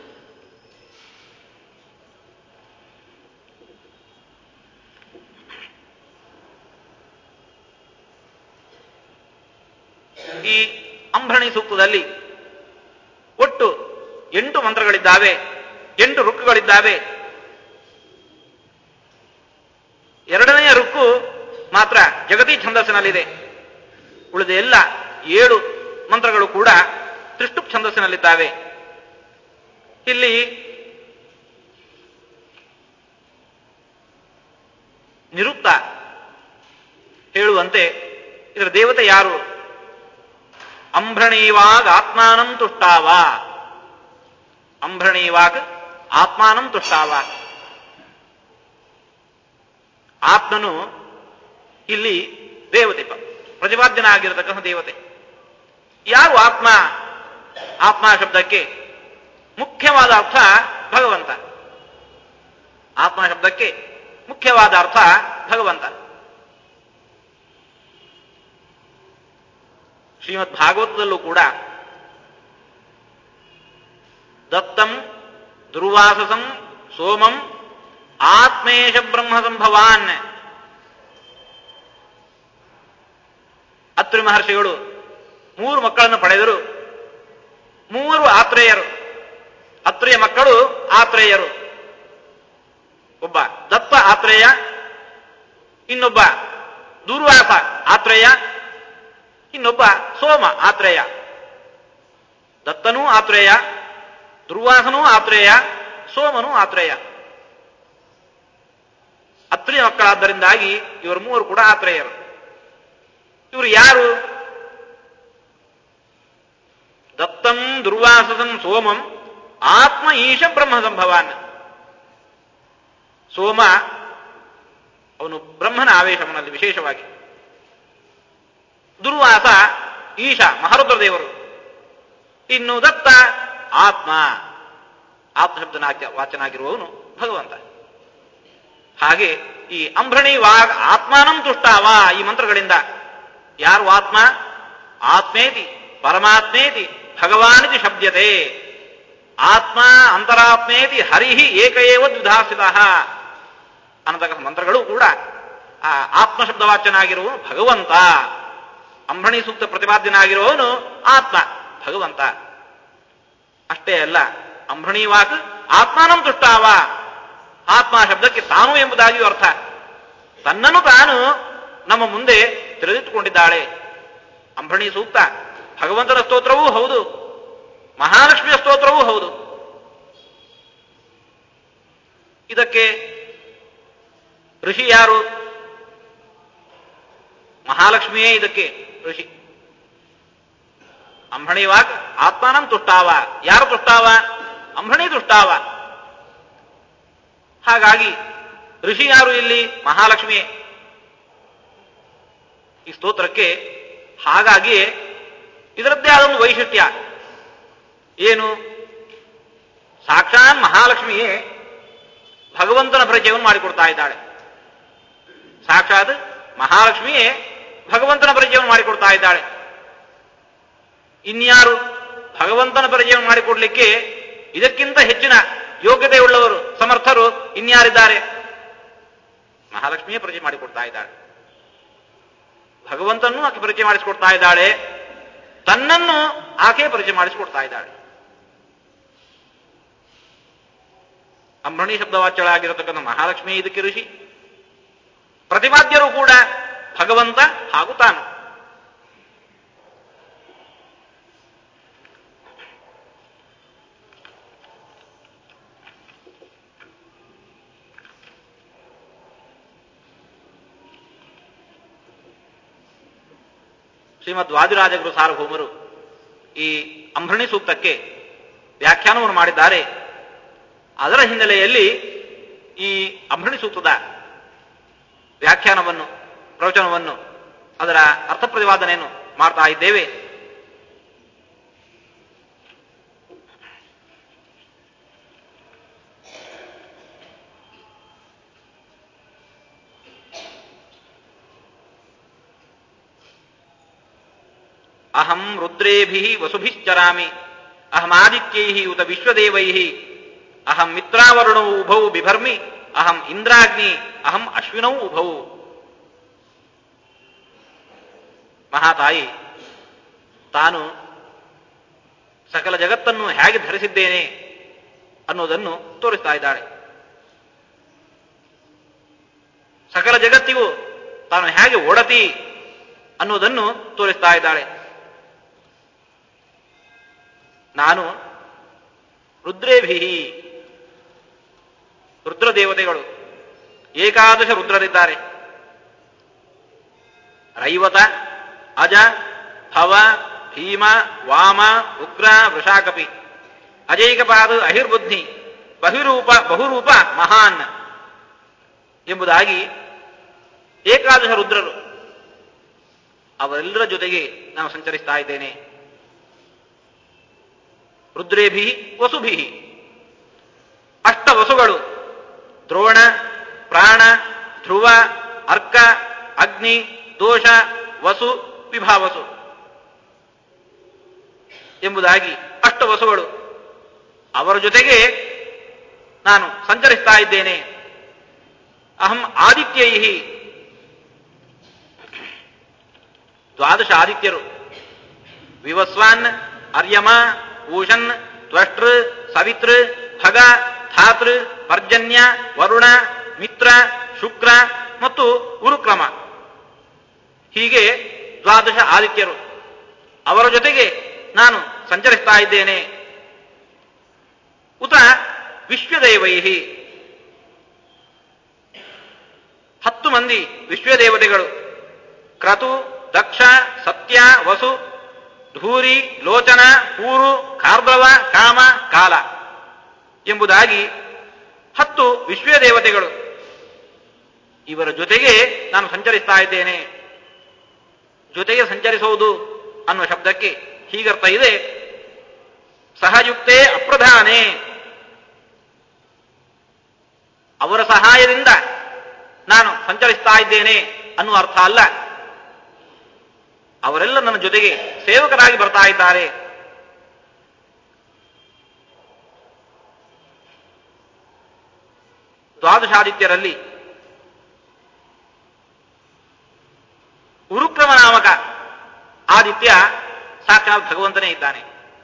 ಈ ಅಂಭರಣಿ ಸೂಕ್ತದಲ್ಲಿ ಒಟ್ಟು ಎಂಟು ಮಂತ್ರಗಳಿದ್ದಾವೆ ಎಂಟು ರುಕ್ಕುಗಳಿದ್ದಾವೆ ಎರಡನೆಯ ರುಕ್ಕು ಮಾತ್ರ ಜಗತಿ ಛಂದಸ್ಸಿನಲ್ಲಿದೆ ಉಳಿದ ಎಲ್ಲ ಏಳು ಮಂತ್ರಗಳು ಕೂಡ ತ್ರಿಷ್ಟುಪ್ ಛಂದಸ್ಸಿನಲ್ಲಿದ್ದಾವೆ ಇಲ್ಲಿ ನಿರುಕ್ತ ಹೇಳುವಂತೆ ಇದರ ದೇವತೆ ಯಾರು ಅಂಭ್ರಣೀವಾಗ್ ಆತ್ಮಾನಂ ತುಷ್ಟಾವ ಅಂಭ್ರಣೀವಾಗ್ ಆತ್ಮಾನಂ ತುಷ್ಟಾವ ಆತ್ಮನು ಇಲ್ಲಿ ದೇವತೆ ಪ- ಪ್ರತಿಪಾದ್ಯನ ಆಗಿರತಕ್ಕಂಥ ದೇವತೆ ಯಾರು ಆತ್ಮ ಆತ್ಮ ಶಬ್ದಕ್ಕೆ ಮುಖ್ಯವಾದ ಅರ್ಥ ಭಗವಂತ ಆತ್ಮ ಶಬ್ದಕ್ಕೆ ಮುಖ್ಯವಾದ ಅರ್ಥ ಭಗವಂತ ಶ್ರೀಮದ್ ಭಾಗವತದಲ್ಲೂ ಕೂಡ ದತ್ತಂ ದುರ್ವಾಸಸಂ ಸೋಮಂ ಆತ್ಮೇಶ ಬ್ರಹ್ಮ ಸಂಭವಾನ್ ಅತ್ರಿ ಮಹರ್ಷಿಗಳು ಮೂರು ಮಕ್ಕಳನ್ನು ಪಡೆದರು ಮೂವರು ಆತ್ರೇಯರು ಅತ್ರಿಯ ಮಕ್ಕಳು ಆತ್ರೇಯರು ಒಬ್ಬ ದತ್ತ ಆತ್ರೇಯ ಇನ್ನೊಬ್ಬ ದುರ್ವಾಸ ಆತ್ರೇಯ ಇನ್ನೊಬ್ಬ ಸೋಮ ಆತ್ರೇಯ ದತ್ತನೂ ಆತ್ರೇಯ ದುರ್ವಾಸನೂ ಆತ್ರೇಯ ಸೋಮನೂ ಆತ್ರೇಯ ಅತ್ರಿಯ ಮಕ್ಕಳಾದ್ದರಿಂದಾಗಿ ಇವರು ಮೂವರು ಕೂಡ ಆತ್ರೇಯರು ಇವರು ಯಾರು ದತ್ತಂ ದುರ್ವಾಸಸಂ ಸೋಮಂ ಆತ್ಮ ಈಶ ಬ್ರಹ್ಮ ಸಂಭವಾನ್ ಸೋಮ ಅವನು ಬ್ರಹ್ಮನ ಆವೇಶವನಲ್ಲಿ ವಿಶೇಷವಾಗಿ ದುರ್ವಾಸ ಈಶ ಮಹರುದ್ರ ದೇವರು ಇನ್ನು ದತ್ತ ಆತ್ಮ ಆತ್ಮ ಶಬ್ದನಾಗ್ಯ ವಾಚನಾಗಿರುವವನು ಭಗವಂತ ಹಾಗೆ ಈ ಅಂಭ್ರಣಿ ವಾಗ್ ಆತ್ಮಾನಂ ತುಷ್ಟಾವ ಈ ಮಂತ್ರಗಳಿಂದ ಯಾರು ಆತ್ಮ ಆತ್ಮೇತಿ ಪರಮಾತ್ಮೇತಿ ಭಗವಾನಿತಿ ಶಬ್ದತೆ ಆತ್ಮ ಅಂತರಾತ್ಮೇತಿ ಹರಿಹಿ ಏಕಏವ ದ್ವಿಧಾಸಿತ ಅನ್ನತಕ್ಕಂಥ ಮಂತ್ರಗಳು ಕೂಡ ಆ ಆತ್ಮ ಶಬ್ದವಾಚನಾಗಿರುವವನು ಭಗವಂತ ಅಂಬಣಿ ಸೂಕ್ತ ಪ್ರತಿಪಾದ್ಯನಾಗಿರುವವನು ಆತ್ಮ ಭಗವಂತ ಅಷ್ಟೇ ಅಲ್ಲ ಅಂಬಣಿ ವಾಕ್ ಆತ್ಮಾನಂ ತುಷ್ಟಾವ ಆತ್ಮ ಶಬ್ದಕ್ಕೆ ತಾನು ಎಂಬುದಾಗಿಯೂ ಅರ್ಥ ತನ್ನನ್ನು ತಾನು ನಮ್ಮ ಮುಂದೆ ತಿಳಿದಿಟ್ಟುಕೊಂಡಿದ್ದಾಳೆ ಅಂಬಣಿ ಸೂಕ್ತ ಭಗವಂತನ ಸ್ತೋತ್ರವೂ ಹೌದು ಮಹಾಲಕ್ಷ್ಮಿಯ ಸ್ತೋತ್ರವೂ ಹೌದು ಇದಕ್ಕೆ ಋಷಿ ಯಾರು ಮಹಾಲಕ್ಷ್ಮಿಯೇ ಇದಕ್ಕೆ ಋಷಿ ಅಂಬಣಿ ವಾಕ್ ಆತ್ಮಾನಂ ತುಷ್ಟಾವ ಯಾರು ತುಷ್ಟಾವ ಅಂಬಣಿ ತುಷ್ಟಾವ ಹಾಗಾಗಿ ಋಷಿ ಯಾರು ಇಲ್ಲಿ ಮಹಾಲಕ್ಷ್ಮಿಯೇ ಈ ಸ್ತೋತ್ರಕ್ಕೆ ಹಾಗಾಗಿಯೇ ಇದರದ್ದೇ ಆದ ಒಂದು ವೈಶಿಷ್ಟ್ಯ ಏನು ಸಾಕ್ಷಾತ್ ಮಹಾಲಕ್ಷ್ಮಿಯೇ ಭಗವಂತನ ಪರಿಚಯವನ್ನು ಮಾಡಿಕೊಡ್ತಾ ಇದ್ದಾಳೆ ಸಾಕ್ಷಾತ್ ಮಹಾಲಕ್ಷ್ಮಿಯೇ ಭಗವಂತನ ಪರಿಚಯವನ್ನು ಮಾಡಿಕೊಡ್ತಾ ಇದ್ದಾಳೆ ಇನ್ಯಾರು ಭಗವಂತನ ಪರಿಚಯವನ್ನು ಮಾಡಿಕೊಡ್ಲಿಕ್ಕೆ ಇದಕ್ಕಿಂತ ಹೆಚ್ಚಿನ ಯೋಗ್ಯತೆ ಉಳ್ಳವರು ಸಮರ್ಥರು ಇನ್ಯಾರಿದ್ದಾರೆ ಮಹಾಲಕ್ಷ್ಮಿಯೇ ಪರಿಚಯ ಮಾಡಿಕೊಡ್ತಾ ಇದ್ದಾಳೆ ಭಗವಂತನನ್ನು ಆಕೆ ಪರಿಚಯ ಮಾಡಿಸಿಕೊಡ್ತಾ ಇದ್ದಾಳೆ ತನ್ನನ್ನು ಆಕೆ ಪರಿಚಯ ಮಾಡಿಸಿಕೊಡ್ತಾ ಇದ್ದಾಳೆ ಅಂಬರಣಿ ಶಬ್ದವಾಚ್ಯಳಾಗಿರತಕ್ಕಂಥ ಮಹಾಲಕ್ಷ್ಮಿ ಇದಕ್ಕೆ ಋಷಿ ಪ್ರತಿಪಾದ್ಯರು ಕೂಡ ಭಗವಂತ ಹಾಗೂ ತಾನು ಶ್ರೀಮದ್ ವಾದಿರಾಜಗುರು ಸಾರ್ವಭೌಮರು ಈ ಅಂಬರಣಿ ಸೂಕ್ತಕ್ಕೆ ವ್ಯಾಖ್ಯಾನವನ್ನು ಮಾಡಿದ್ದಾರೆ ಅದರ ಹಿನ್ನೆಲೆಯಲ್ಲಿ ಈ ಅಂಬರಣಿ ಸೂಕ್ತದ ವ್ಯಾಖ್ಯಾನವನ್ನು ಪ್ರವಚನವನ್ನು ಅದರ ಅರ್ಥ ಪ್ರತಿಪಾದನೆಯನ್ನು ಮಾಡ್ತಾ ಇದ್ದೇವೆ ಅಹಂ ರುದ್ರೇಭಿ ವಸುಭಿಶ್ಚರಾಮಿ ಅಹಮಾದಿತ್ಯೈ ಉತ ವಿಶ್ವದೇವೈ ಅಹಂ ಮಿತ್ರಾವರುಣೌ ಉಭೌ ಬಿಭರ್ಮಿ ಅಹಂ ಇಂದ್ರಾಗ್ನಿ ಅಹಂ ಅಶ್ವಿನೌ ಉಭೌ ಮಹಾತಾಯಿ ತಾನು ಸಕಲ ಜಗತ್ತನ್ನು ಹೇಗೆ ಧರಿಸಿದ್ದೇನೆ ಅನ್ನೋದನ್ನು ತೋರಿಸ್ತಾ ಇದ್ದಾಳೆ ಸಕಲ ಜಗತ್ತಿಗೂ ತಾನು ಹೇಗೆ ಒಡತಿ ಅನ್ನೋದನ್ನು ತೋರಿಸ್ತಾ ಇದ್ದಾಳೆ ನಾನು ರುದ್ರೇಭಿ ರುದ್ರದೇವತೆಗಳು ಏಕಾದಶ ರುದ್ರರಿದ್ದಾರೆ ರೈವತ ಅಜ ಭವ ಭೀಮ ವಾಮ ಉಗ್ರ ವೃಷಾಕಪಿ ಅಜೈಕಪಾದ ಅಹಿರ್ಬುದ್ಧಿ ಬಹಿರೂಪ ಬಹುರೂಪ ಮಹಾನ್ ಎಂಬುದಾಗಿ ಏಕಾದಶ ರುದ್ರರು ಅವರೆಲ್ಲರ ಜೊತೆಗೆ ನಾನು ಸಂಚರಿಸ್ತಾ ಇದ್ದೇನೆ ರುದ್ರೇಭಿ ವಸುಭಿ ಅಷ್ಟ ವಸುಗಳು ದ್ರೋಣ ಪ್ರಾಣ ಧ್ರುವ ಅರ್ಕ ಅಗ್ನಿ ದೋಷ ವಸು ವಿಭಾವಸು ಎಂಬುದಾಗಿ ಅಷ್ಟ ವಸುಗಳು ಅವರ ಜೊತೆಗೆ ನಾನು ಸಂಚರಿಸ್ತಾ ಇದ್ದೇನೆ ಅಹಂ ಆದಿತ್ಯೈ ದ್ವಾದಶ ಆದಿತ್ಯರು ವಿವಸ್ವಾನ್ ಅರ್ಯಮ ಊಷನ್ ತ್ವಷ್ಟೃ ಸವಿತೃ ಭಗ ಧಾತೃ ಪರ್ಜನ್ಯ ವರುಣ ಮಿತ್ರ ಶುಕ್ರ ಮತ್ತು ಗುರುಕ್ರಮ ಹೀಗೆ ದ್ವಾದಶ ಆದಿತ್ಯರು ಅವರ ಜೊತೆಗೆ ನಾನು ಸಂಚರಿಸ್ತಾ ಇದ್ದೇನೆ ಉತ ವಿಶ್ವದೇವೈ ಹತ್ತು ಮಂದಿ ವಿಶ್ವದೇವತೆಗಳು ಕ್ರತು ದಕ್ಷ ಸತ್ಯ ವಸು ಧೂರಿ ಲೋಚನ ಪೂರು ಕಾರ್ದವ ಕಾಮ ಕಾಲ ಎಂಬುದಾಗಿ ಹತ್ತು ವಿಶ್ವದೇವತೆಗಳು ಇವರ ಜೊತೆಗೆ ನಾನು ಸಂಚರಿಸ್ತಾ ಇದ್ದೇನೆ ಜೊತೆಗೆ ಸಂಚರಿಸುವುದು ಅನ್ನುವ ಶಬ್ದಕ್ಕೆ ಹೀಗರ್ಥ ಇದೆ ಸಹಯುಕ್ತೆ ಅಪ್ರಧಾನೆ ಅವರ ಸಹಾಯದಿಂದ ನಾನು ಸಂಚರಿಸ್ತಾ ಇದ್ದೇನೆ ಅನ್ನುವ ಅರ್ಥ ಅಲ್ಲ ಅವರೆಲ್ಲ ನನ್ನ ಜೊತೆಗೆ ಸೇವಕರಾಗಿ ಬರ್ತಾ ಇದ್ದಾರೆ ದ್ವಾದಶಾದಿತ್ಯರಲ್ಲಿ ಉರುಕ್ರಮ ನಾಮಕ ಆದಿತ್ಯ ಸಾಕ್ಷಾತ್ ಭಗವಂತನೇ ಇದ್ದಾನೆ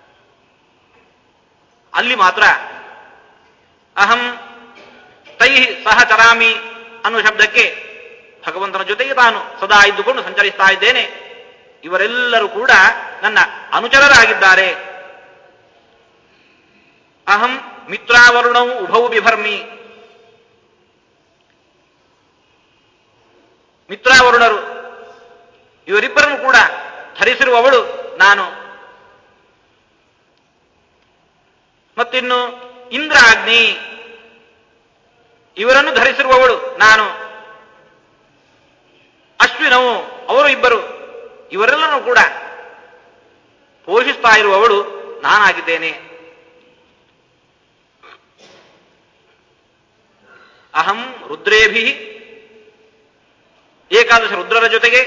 ಅಲ್ಲಿ ಮಾತ್ರ ಅಹಂ ತೈ ಸಹ ಚರಾಮಿ ಅನ್ನುವ ಶಬ್ದಕ್ಕೆ ಭಗವಂತನ ಜೊತೆಗೆ ತಾನು ಸದಾ ಇದ್ದುಕೊಂಡು ಸಂಚರಿಸ್ತಾ ಇದ್ದೇನೆ ಇವರೆಲ್ಲರೂ ಕೂಡ ನನ್ನ ಅನುಚರರಾಗಿದ್ದಾರೆ ಅಹಂ ಮಿತ್ರಾವರುಣವು ಉಭೌ ಬಿಭರ್ಮಿ ಮಿತ್ರಾವರುಣರು ಇವರಿಬ್ಬರನ್ನು ಕೂಡ ಧರಿಸಿರುವವಳು ನಾನು ಮತ್ತಿನ್ನು ಇಂದ್ರಾಗ್ನಿ ಇವರನ್ನು ಧರಿಸಿರುವವಳು ನಾನು ಅಶ್ವಿನವು ಅವರು ಇಬ್ಬರು ಇವರೆಲ್ಲರೂ ಕೂಡ ಪೋಷಿಸ್ತಾ ಇರುವವಳು ನಾನಾಗಿದ್ದೇನೆ ಅಹಂ ರುದ್ರೇಭಿ ಏಕಾದಶ ರುದ್ರರ ಜೊತೆಗೆ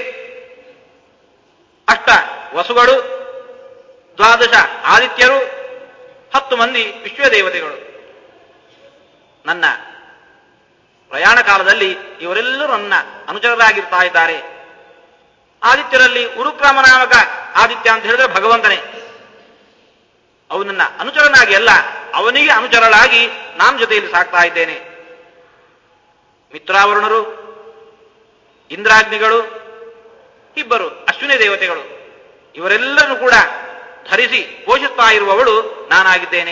ಅಷ್ಟ ವಸುಗಳು ದ್ವಾದಶ ಆದಿತ್ಯರು ಹತ್ತು ಮಂದಿ ವಿಶ್ವದೇವತೆಗಳು ನನ್ನ ಪ್ರಯಾಣ ಕಾಲದಲ್ಲಿ ಇವರೆಲ್ಲರೂ ನನ್ನ ಅನುಚರರಾಗಿರ್ತಾ ಇದ್ದಾರೆ ಆದಿತ್ಯರಲ್ಲಿ ಉರುಕ್ರಮ ನಾಮಕ ಆದಿತ್ಯ ಅಂತ ಹೇಳಿದ್ರೆ ಭಗವಂತನೇ ಅವನನ್ನ ಅನುಚರನಾಗಿ ಅಲ್ಲ ಅವನಿಗೆ ಅನುಚರಳಾಗಿ ನಾನು ಜೊತೆಯಲ್ಲಿ ಸಾಕ್ತಾ ಇದ್ದೇನೆ ಮಿತ್ರಾವರುಣರು ಇಂದ್ರಾಗ್ನಿಗಳು ಇಬ್ಬರು ಅಶ್ವಿನಿ ದೇವತೆಗಳು ಇವರೆಲ್ಲರನ್ನು ಕೂಡ ಧರಿಸಿ ಪೋಷಿಸ್ತಾ ಇರುವವಳು ನಾನಾಗಿದ್ದೇನೆ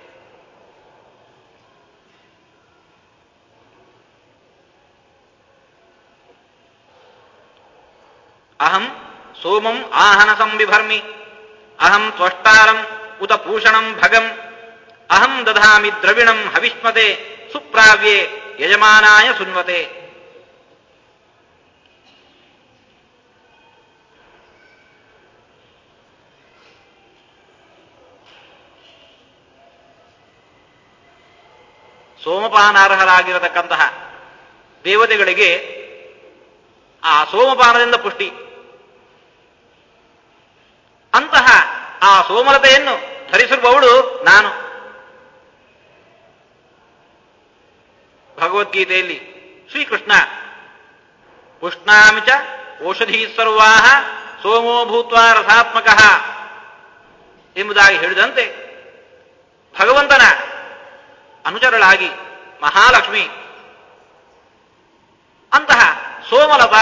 ಅಹಂ ಸೋಮಂ ಆಹನ ಸಂಬಿಭರ್ಮಿ ಅಹಂ ತ್ವಷ್ಟಾರಂ ಉತ ಪೂಷಣಂ ಭಗಂ ಅಹಂ ದಧಾಮಿ ದ್ರವಿಣಂ ಹವಿಷ್ಮತೆ ಸುಪ್ರಾವ್ಯೆ ಯಜಮಾನಾಯ ಸುನ್ವತೆ ಸೋಮಪಾನಾರ್ಹರಾಗಿರತಕ್ಕಂತಹ ದೇವತೆಗಳಿಗೆ ಆ ಸೋಮಪಾನದಿಂದ ಪುಷ್ಟಿ ಅಂತಹ ಆ ಸೋಮಲತೆಯನ್ನು ಧರಿಸಿರುವವಳು ನಾನು ಭಗವದ್ಗೀತೆಯಲ್ಲಿ ಶ್ರೀಕೃಷ್ಣ ಪುಷ್ಣಾಮಿ ಚ ಔಷಧಿ ಸರ್ವಾ ಸೋಮೋ ಭೂತ್ವಾ ರಸಾತ್ಮಕ ಎಂಬುದಾಗಿ ಹೇಳಿದಂತೆ ಭಗವಂತನ ಅನುಚರಳಾಗಿ ಮಹಾಲಕ್ಷ್ಮಿ ಅಂತಹ ಸೋಮಲತ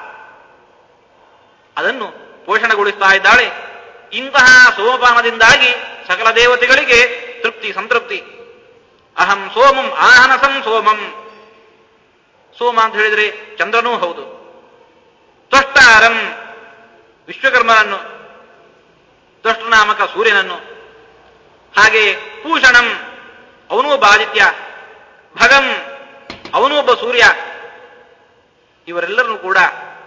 ಅದನ್ನು ಪೋಷಣೆಗೊಳಿಸ್ತಾ ಇದ್ದಾಳೆ ಇಂತಹ ಸೋಮಪಾನದಿಂದಾಗಿ ಸಕಲ ದೇವತೆಗಳಿಗೆ ತೃಪ್ತಿ ಸಂತೃಪ್ತಿ ಅಹಂ ಸೋಮಂ ಆಹನಸಂ ಸೋಮಂ ಸೋಮ ಅಂತ ಹೇಳಿದ್ರೆ ಚಂದ್ರನೂ ಹೌದು ತ್ವಷ್ಟಾರಂ ವಿಶ್ವಕರ್ಮನನ್ನು ತ್ವಷ್ಟನಾಮಕ ಸೂರ್ಯನನ್ನು ಹಾಗೆ ಭೂಷಣಂ ಅವನೂ ಒಬ್ಬ ಆದಿತ್ಯ ಭಗಂ ಅವನೂ ಒಬ್ಬ ಸೂರ್ಯ ಇವರೆಲ್ಲರನ್ನು ಕೂಡ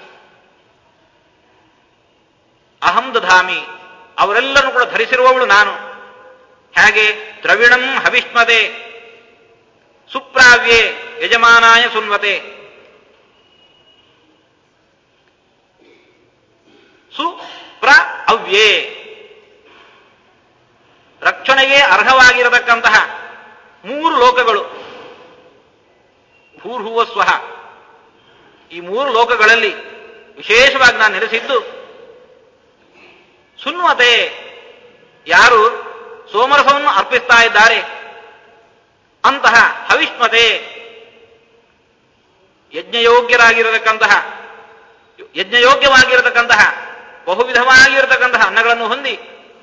ಅಹಂ ದಧಾಮಿ ಅವರೆಲ್ಲರನ್ನು ಕೂಡ ಧರಿಸಿರುವವಳು ನಾನು ಹೇಗೆ ದ್ರವಿಣಂ ಹವಿಷ್ಮತೆ ಸುಪ್ರಾವ್ಯೆ ಯಜಮಾನಾಯ ಸುನ್ವತೆ ಸುಪ್ರ ಅವ್ಯೇ ರಕ್ಷಣೆಗೆ ಅರ್ಹವಾಗಿರತಕ್ಕಂತಹ ಮೂರು ಲೋಕಗಳು ಭೂರ್ಭುವ ಸ್ವಹ ಈ ಮೂರು ಲೋಕಗಳಲ್ಲಿ ವಿಶೇಷವಾಗಿ ನಾನು ನೆಲೆಸಿದ್ದು ಸುನ್ವತೆ ಯಾರು ಸೋಮರಸವನ್ನು ಅರ್ಪಿಸ್ತಾ ಇದ್ದಾರೆ ಅಂತಹ ಹವಿಷ್ಮತೆ ಯಜ್ಞಯೋಗ್ಯರಾಗಿರತಕ್ಕಂತಹ ಯಜ್ಞಯೋಗ್ಯವಾಗಿರತಕ್ಕಂತಹ ಬಹುವಿಧವಾಗಿರತಕ್ಕಂತಹ ಅನ್ನಗಳನ್ನು ಹೊಂದಿ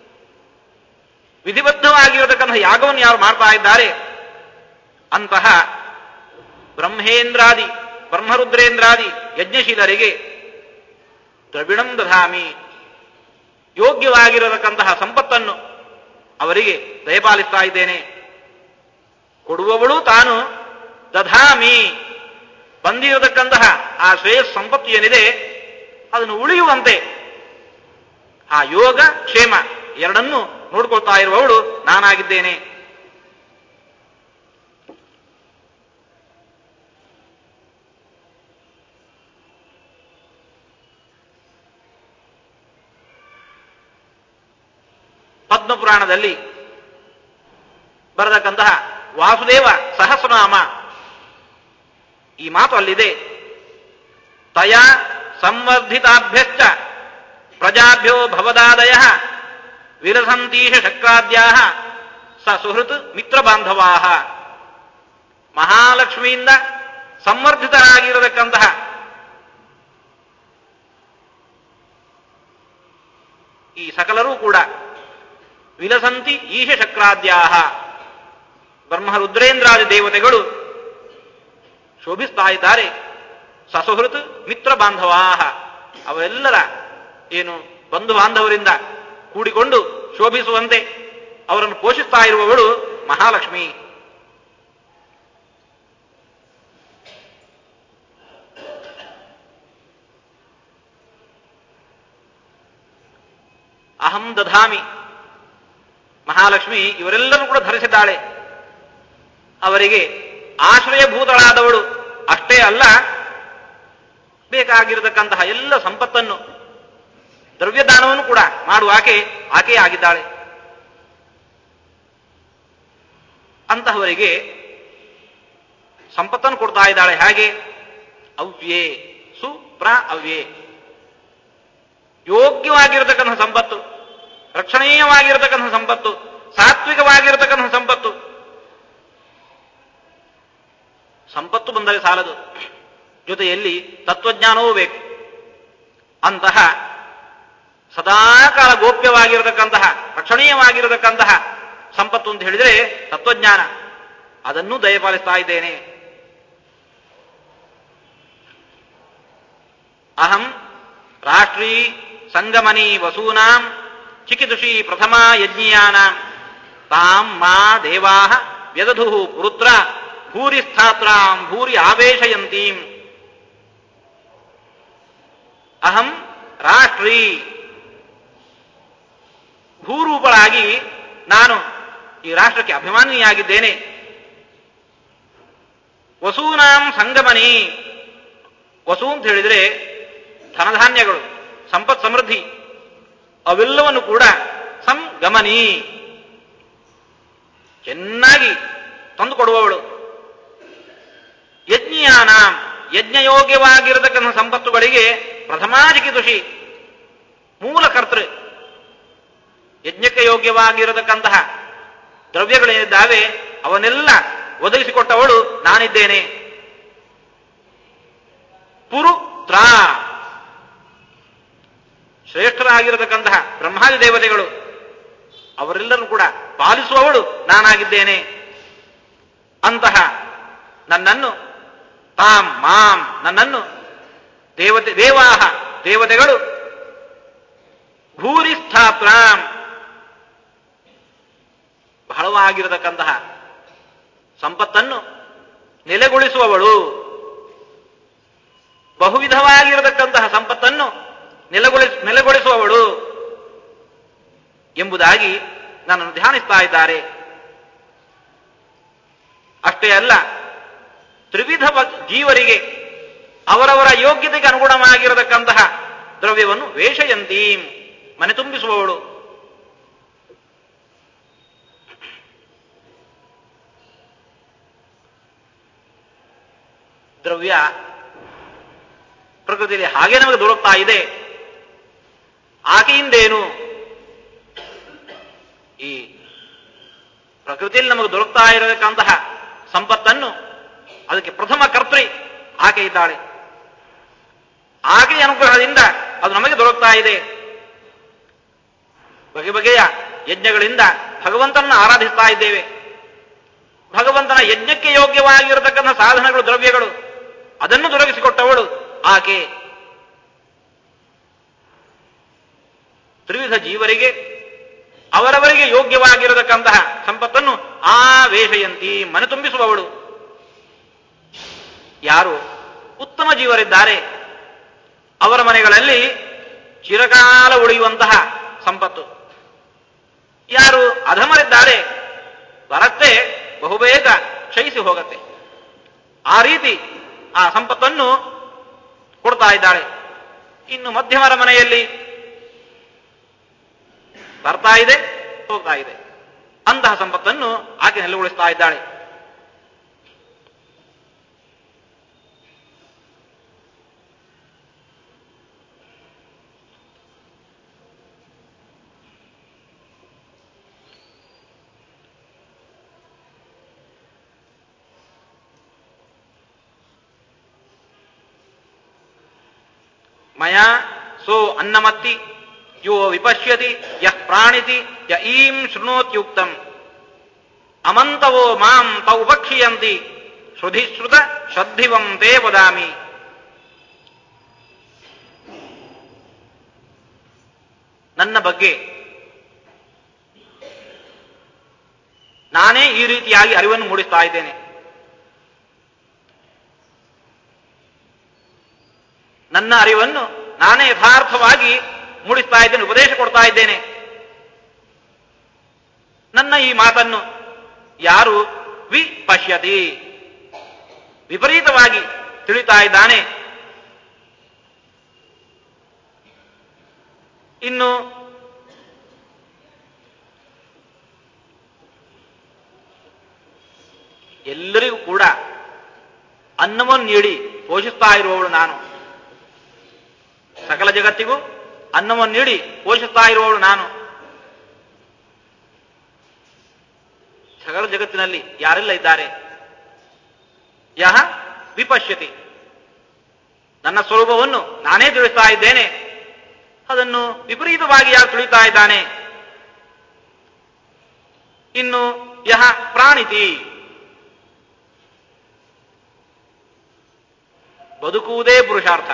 ವಿಧಿಬದ್ಧವಾಗಿರತಕ್ಕಂತಹ ಯಾಗವನ್ನು ಯಾರು ಮಾಡ್ತಾ ಇದ್ದಾರೆ ಅಂತಹ ಬ್ರಹ್ಮೇಂದ್ರಾದಿ ಬ್ರಹ್ಮರುದ್ರೇಂದ್ರಾದಿ ಯಜ್ಞಶೀಲರಿಗೆ ದ್ರವಿಣಂ ದಧಾಮಿ ಯೋಗ್ಯವಾಗಿರತಕ್ಕಂತಹ ಸಂಪತ್ತನ್ನು ಅವರಿಗೆ ದಯಪಾಲಿಸ್ತಾ ಇದ್ದೇನೆ ಕೊಡುವವಳು ತಾನು ದಧಾಮಿ ಬಂದಿರತಕ್ಕಂತಹ ಆ ಶ್ರೇಯಸ್ ಸಂಪತ್ತು ಏನಿದೆ ಅದನ್ನು ಉಳಿಯುವಂತೆ ಆ ಯೋಗ ಕ್ಷೇಮ ಎರಡನ್ನೂ ನೋಡ್ಕೊಳ್ತಾ ಇರುವವಳು ನಾನಾಗಿದ್ದೇನೆ ಪದ್ಮಪುರಾಣದಲ್ಲಿ ಬರತಕ್ಕಂತಹ ವಾಸುದೇವ ಸಹಸ್ರನಾಮ ಈ ಮಾತು ಅಲ್ಲಿದೆ ತಯ ಸಂವರ್ಧಿತಾಭ್ಯಶ್ಚ ಪ್ರಜಾಭ್ಯೋ ಭವದಾದಯ ವಿಲಸಂತೀಶ ಶಕ್ರಾದ್ಯಾ ಸ ಸುಹೃತ್ ಮಿತ್ರ ಬಾಂಧವಾ ಮಹಾಲಕ್ಷ್ಮಿಯಿಂದ ಸಂವರ್ಧಿತರಾಗಿರತಕ್ಕಂತಹ ಈ ಸಕಲರೂ ಕೂಡ ವಿಲಸಂತಿ ಈಶ ಶಕ್ರಾದ್ಯಾಹ ಬ್ರಹ್ಮರುದ್ರೇಂದ್ರಾದಿ ದೇವತೆಗಳು ಶೋಭಿಸ್ತಾ ಇದ್ದಾರೆ ಸಸುಹೃತ್ ಮಿತ್ರ ಬಾಂಧವಾಹ ಅವೆಲ್ಲರ ಏನು ಬಂಧು ಬಾಂಧವರಿಂದ ಕೂಡಿಕೊಂಡು ಶೋಭಿಸುವಂತೆ ಅವರನ್ನು ಪೋಷಿಸ್ತಾ ಇರುವವಳು ಮಹಾಲಕ್ಷ್ಮಿ ಅಹಂ ದಧಾಮಿ ಮಹಾಲಕ್ಷ್ಮಿ ಇವರೆಲ್ಲರೂ ಕೂಡ ಧರಿಸಿದ್ದಾಳೆ ಅವರಿಗೆ ಆಶ್ರಯಭೂತಳಾದವಳು ಅಷ್ಟೇ ಅಲ್ಲ ಬೇಕಾಗಿರತಕ್ಕಂತಹ ಎಲ್ಲ ಸಂಪತ್ತನ್ನು ದ್ರವ್ಯದಾನವನ್ನು ಕೂಡ ಮಾಡುವ ಆಕೆ ಆಕೆಯೇ ಆಗಿದ್ದಾಳೆ ಅಂತಹವರಿಗೆ ಸಂಪತ್ತನ್ನು ಕೊಡ್ತಾ ಇದ್ದಾಳೆ ಹಾಗೆ ಅವ್ಯೇ ಸುಪ್ರ ಅವ್ಯೇ ಯೋಗ್ಯವಾಗಿರತಕ್ಕಂತಹ ಸಂಪತ್ತು ರಕ್ಷಣೀಯವಾಗಿರತಕ್ಕಂತಹ ಸಂಪತ್ತು ಸಾತ್ವಿಕವಾಗಿರತಕ್ಕಂತಹ ಸಂಪತ್ತು ಸಂಪತ್ತು ಬಂದರೆ ಸಾಲದು ಜೊತೆಯಲ್ಲಿ ತತ್ವಜ್ಞಾನವೂ ಬೇಕು ಅಂತಹ ಸದಾಕಾಲ ಗೋಪ್ಯವಾಗಿರತಕ್ಕಂತಹ ರಕ್ಷಣೀಯವಾಗಿರತಕ್ಕಂತಹ ಸಂಪತ್ತು ಅಂತ ಹೇಳಿದರೆ ತತ್ವಜ್ಞಾನ ಅದನ್ನೂ ದಯಪಾಲಿಸ್ತಾ ಇದ್ದೇನೆ ಅಹಂ ರಾಷ್ಟ್ರೀ ಸಂಗಮನಿ ವಸೂನಾಂ ಚಿಕಿದುಷಿ ಪ್ರಥಮ ಯಜ್ಞೀಯಾನಾಂ ತಾಂ ಮಾ ದೇವಾ ವ್ಯದಧು ಪುರುತ್ರ ಭೂರಿ ಸ್ಥಾತ್ರಾಂ ಭೂರಿ ಆವೇಶಯಂತೀಂ ಅಹಂ ರಾಷ್ಟ್ರೀ ಭೂರೂಪಳಾಗಿ ನಾನು ಈ ರಾಷ್ಟ್ರಕ್ಕೆ ಅಭಿಮಾನಿಯಾಗಿದ್ದೇನೆ ವಸೂನಾಂ ಸಂಗಮನಿ ವಸು ಅಂತ ಹೇಳಿದ್ರೆ ಧನಧಾನ್ಯಗಳು ಸಂಪತ್ ಸಮೃದ್ಧಿ ಅವೆಲ್ಲವನ್ನು ಕೂಡ ಸಂಗಮನಿ ಚೆನ್ನಾಗಿ ತಂದುಕೊಡುವವಳು ಯಜ್ಞಿಯಾನ ಯಜ್ಞಯೋಗ್ಯವಾಗಿರತಕ್ಕಂಥ ಸಂಪತ್ತುಗಳಿಗೆ ಪ್ರಥಮಾಜಿಕಿದುಷಿ ಮೂಲ ಕರ್ತೃ ಯಜ್ಞಕ್ಕೆ ಯೋಗ್ಯವಾಗಿರತಕ್ಕಂತಹ ದ್ರವ್ಯಗಳೇನಿದ್ದಾವೆ ಅವನ್ನೆಲ್ಲ ಒದಗಿಸಿಕೊಟ್ಟವಳು ನಾನಿದ್ದೇನೆ ಪುರುತ್ರ ಶ್ರೇಷ್ಠರಾಗಿರತಕ್ಕಂತಹ ಬ್ರಹ್ಮಾದಿ ದೇವತೆಗಳು ಅವರೆಲ್ಲರೂ ಕೂಡ ಪಾಲಿಸುವವಳು ನಾನಾಗಿದ್ದೇನೆ ಅಂತಹ ನನ್ನನ್ನು ತಾಂ ಮಾಂ ನನ್ನನ್ನು ದೇವತೆ ದೇವಾಹ ದೇವತೆಗಳು ಭೂರಿ ಸ್ಥಾಪ್ರಾಂ ಬಹಳವಾಗಿರತಕ್ಕಂತಹ ಸಂಪತ್ತನ್ನು ನೆಲೆಗೊಳಿಸುವವಳು ಬಹುವಿಧವಾಗಿರತಕ್ಕಂತಹ ಸಂಪತ್ತನ್ನು ನೆಲೆಗೊಳಿಸ್ ನೆಲೆಗೊಳಿಸುವವಳು ಎಂಬುದಾಗಿ ನನ್ನನ್ನು ಧ್ಯಾನಿಸ್ತಾ ಇದ್ದಾರೆ ಅಷ್ಟೇ ಅಲ್ಲ ತ್ರಿವಿಧ ವ- ಜೀವರಿಗೆ ಅವರವರ ಯೋಗ್ಯತೆಗೆ ಅನುಗುಣವಾಗಿರತಕ್ಕಂತಹ ದ್ರವ್ಯವನ್ನು ವೇಷಯಂತೀಂ ಮನೆ ತುಂಬಿಸುವವಳು ದ್ರವ್ಯ ಪ್ರಕೃತಿಯಲ್ಲಿ ಹಾಗೆ ನಮಗೆ ದೊರಕ್ತಾ ಇದೆ ಆಕೆಯಿಂದೇನು ಈ ಪ್ರಕೃತಿಯಲ್ಲಿ ನಮಗೆ ದೊರಕ್ತಾ ಇರತಕ್ಕಂತಹ ಸಂಪತ್ತನ್ನು ಅದಕ್ಕೆ ಪ್ರಥಮ ಕರ್ತೃ ಆಕೆ ಇದ್ದಾಳೆ ಆಕೆಯ ಅನುಗ್ರಹದಿಂದ ಅದು ನಮಗೆ ದೊರಕ್ತಾ ಇದೆ ಬಗೆ ಬಗೆಯ ಯಜ್ಞಗಳಿಂದ ಭಗವಂತನನ್ನು ಆರಾಧಿಸ್ತಾ ಇದ್ದೇವೆ ಭಗವಂತನ ಯಜ್ಞಕ್ಕೆ ಯೋಗ್ಯವಾಗಿರತಕ್ಕಂಥ ಸಾಧನಗಳು ದ್ರವ್ಯಗಳು ಅದನ್ನು ದೊರಕಿಸಿಕೊಟ್ಟವಳು ಆಕೆ ತ್ರಿವಿಧ ಜೀವರಿಗೆ ಅವರವರಿಗೆ ಯೋಗ್ಯವಾಗಿರತಕ್ಕಂತಹ ಸಂಪತ್ತನ್ನು ಆವೇಶಯಂತಿ ಮನೆ ತುಂಬಿಸುವವಳು ಯಾರು ಉತ್ತಮ ಜೀವರಿದ್ದಾರೆ ಅವರ ಮನೆಗಳಲ್ಲಿ ಚಿರಕಾಲ ಉಳಿಯುವಂತಹ ಸಂಪತ್ತು ಯಾರು ಅಧಮರಿದ್ದಾರೆ ಬರತ್ತೆ ಬಹುಬೇಗ ಕ್ಷಯಿಸಿ ಹೋಗತ್ತೆ ಆ ರೀತಿ ಆ ಸಂಪತ್ತನ್ನು ಕೊಡ್ತಾ ಇದ್ದಾಳೆ ಇನ್ನು ಮಧ್ಯಮರ ಮನೆಯಲ್ಲಿ ಬರ್ತಾ ಇದೆ ಹೋಗ್ತಾ ಇದೆ ಅಂತಹ ಸಂಪತ್ತನ್ನು ಆಕೆ ನೆಲೆಗೊಳಿಸ್ತಾ ಇದ್ದಾಳೆ ಮಯಾ ಸೋ ಅನ್ನಮತ್ತಿ ಯೋ ವಿಪಶ್ಯತಿ ಯಃ ಪ್ರಾಣಿತಿ ಯ ಈಂ ಶೃಣೋತ್ಯುಕ್ತಂ ಅಮಂತವೋ ಮಾಂ ತೌ ಉಪಕ್ಷಿಯಂತಿ ಶ್ರುಧಿಶ್ರುತ ಶ್ರದ್ಧಿವಂ ತೇ ವದಾಮಿ ನನ್ನ ಬಗ್ಗೆ ನಾನೇ ಈ ರೀತಿಯಾಗಿ ಅರಿವನ್ನು ಮೂಡಿಸ್ತಾ ಇದ್ದೇನೆ ನನ್ನ ಅರಿವನ್ನು ನಾನೇ ಯಥಾರ್ಥವಾಗಿ ಮೂಡಿಸ್ತಾ ಇದ್ದೇನೆ ಉಪದೇಶ ಕೊಡ್ತಾ ಇದ್ದೇನೆ ನನ್ನ ಈ ಮಾತನ್ನು ಯಾರು ವಿ ಪಶ್ಯತಿ ವಿಪರೀತವಾಗಿ ತಿಳಿತಾ ಇದ್ದಾನೆ ಇನ್ನು ಎಲ್ಲರಿಗೂ ಕೂಡ ಅನ್ನವನ್ನು ನೀಡಿ ಪೋಷಿಸ್ತಾ ಇರುವವಳು ನಾನು ಸಕಲ ಜಗತ್ತಿಗೂ ಅನ್ನವನ್ನು ನೀಡಿ ಪೋಷಿಸ್ತಾ ಇರುವವಳು ನಾನು ಸಕಲ ಜಗತ್ತಿನಲ್ಲಿ ಯಾರೆಲ್ಲ ಇದ್ದಾರೆ ಯಹ ವಿಪಶ್ಯತಿ ನನ್ನ ಸ್ವರೂಪವನ್ನು ನಾನೇ ತಿಳಿಸ್ತಾ ಇದ್ದೇನೆ ಅದನ್ನು ವಿಪರೀತವಾಗಿ ಯಾರು ತಿಳಿತಾ ಇದ್ದಾನೆ ಇನ್ನು ಯಹ ಪ್ರಾಣಿತಿ ಬದುಕುವುದೇ ಪುರುಷಾರ್ಥ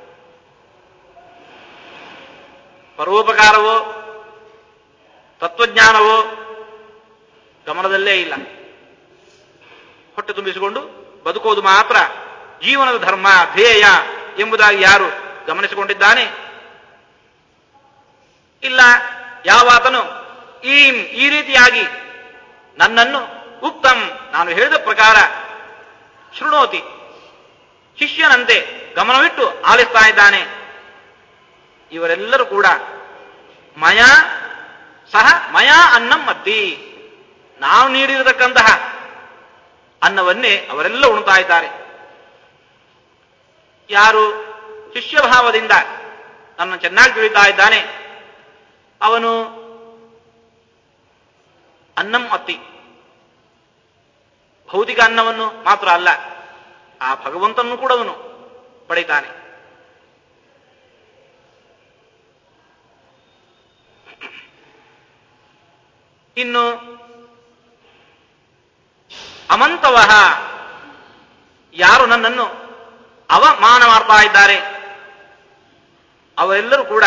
ಪರೋಪಕಾರವೋ ತತ್ವಜ್ಞಾನವೋ ಗಮನದಲ್ಲೇ ಇಲ್ಲ ಹೊಟ್ಟೆ ತುಂಬಿಸಿಕೊಂಡು ಬದುಕೋದು ಮಾತ್ರ ಜೀವನದ ಧರ್ಮ ಧ್ಯೇಯ ಎಂಬುದಾಗಿ ಯಾರು ಗಮನಿಸಿಕೊಂಡಿದ್ದಾನೆ ಇಲ್ಲ ಯಾವಾತನು ಈ ಈ ರೀತಿಯಾಗಿ ನನ್ನನ್ನು ಉಕ್ತಂ ನಾನು ಹೇಳಿದ ಪ್ರಕಾರ ಶೃಣೋತಿ ಶಿಷ್ಯನಂತೆ ಗಮನವಿಟ್ಟು ಆಲಿಸ್ತಾ ಇದ್ದಾನೆ ಇವರೆಲ್ಲರೂ ಕೂಡ ಮಯ ಸಹ ಮಯ ಅನ್ನಂ ಮದ್ದಿ ನಾವು ನೀಡಿರತಕ್ಕಂತಹ ಅನ್ನವನ್ನೇ ಅವರೆಲ್ಲ ಉಣ್ತಾ ಇದ್ದಾರೆ ಯಾರು ಶಿಷ್ಯಭಾವದಿಂದ ನನ್ನ ಚೆನ್ನಾಗಿ ತಿಳಿತಾ ಇದ್ದಾನೆ ಅವನು ಅನ್ನಂ ಅತ್ತಿ ಭೌತಿಕ ಅನ್ನವನ್ನು ಮಾತ್ರ ಅಲ್ಲ ಆ ಭಗವಂತನನ್ನು ಕೂಡ ಅವನು ಪಡಿತಾನೆ ಇನ್ನು ಅಮಂತವಹ ಯಾರು ನನ್ನನ್ನು ಅವಮಾನ ಮಾಡ್ತಾ ಇದ್ದಾರೆ ಅವರೆಲ್ಲರೂ ಕೂಡ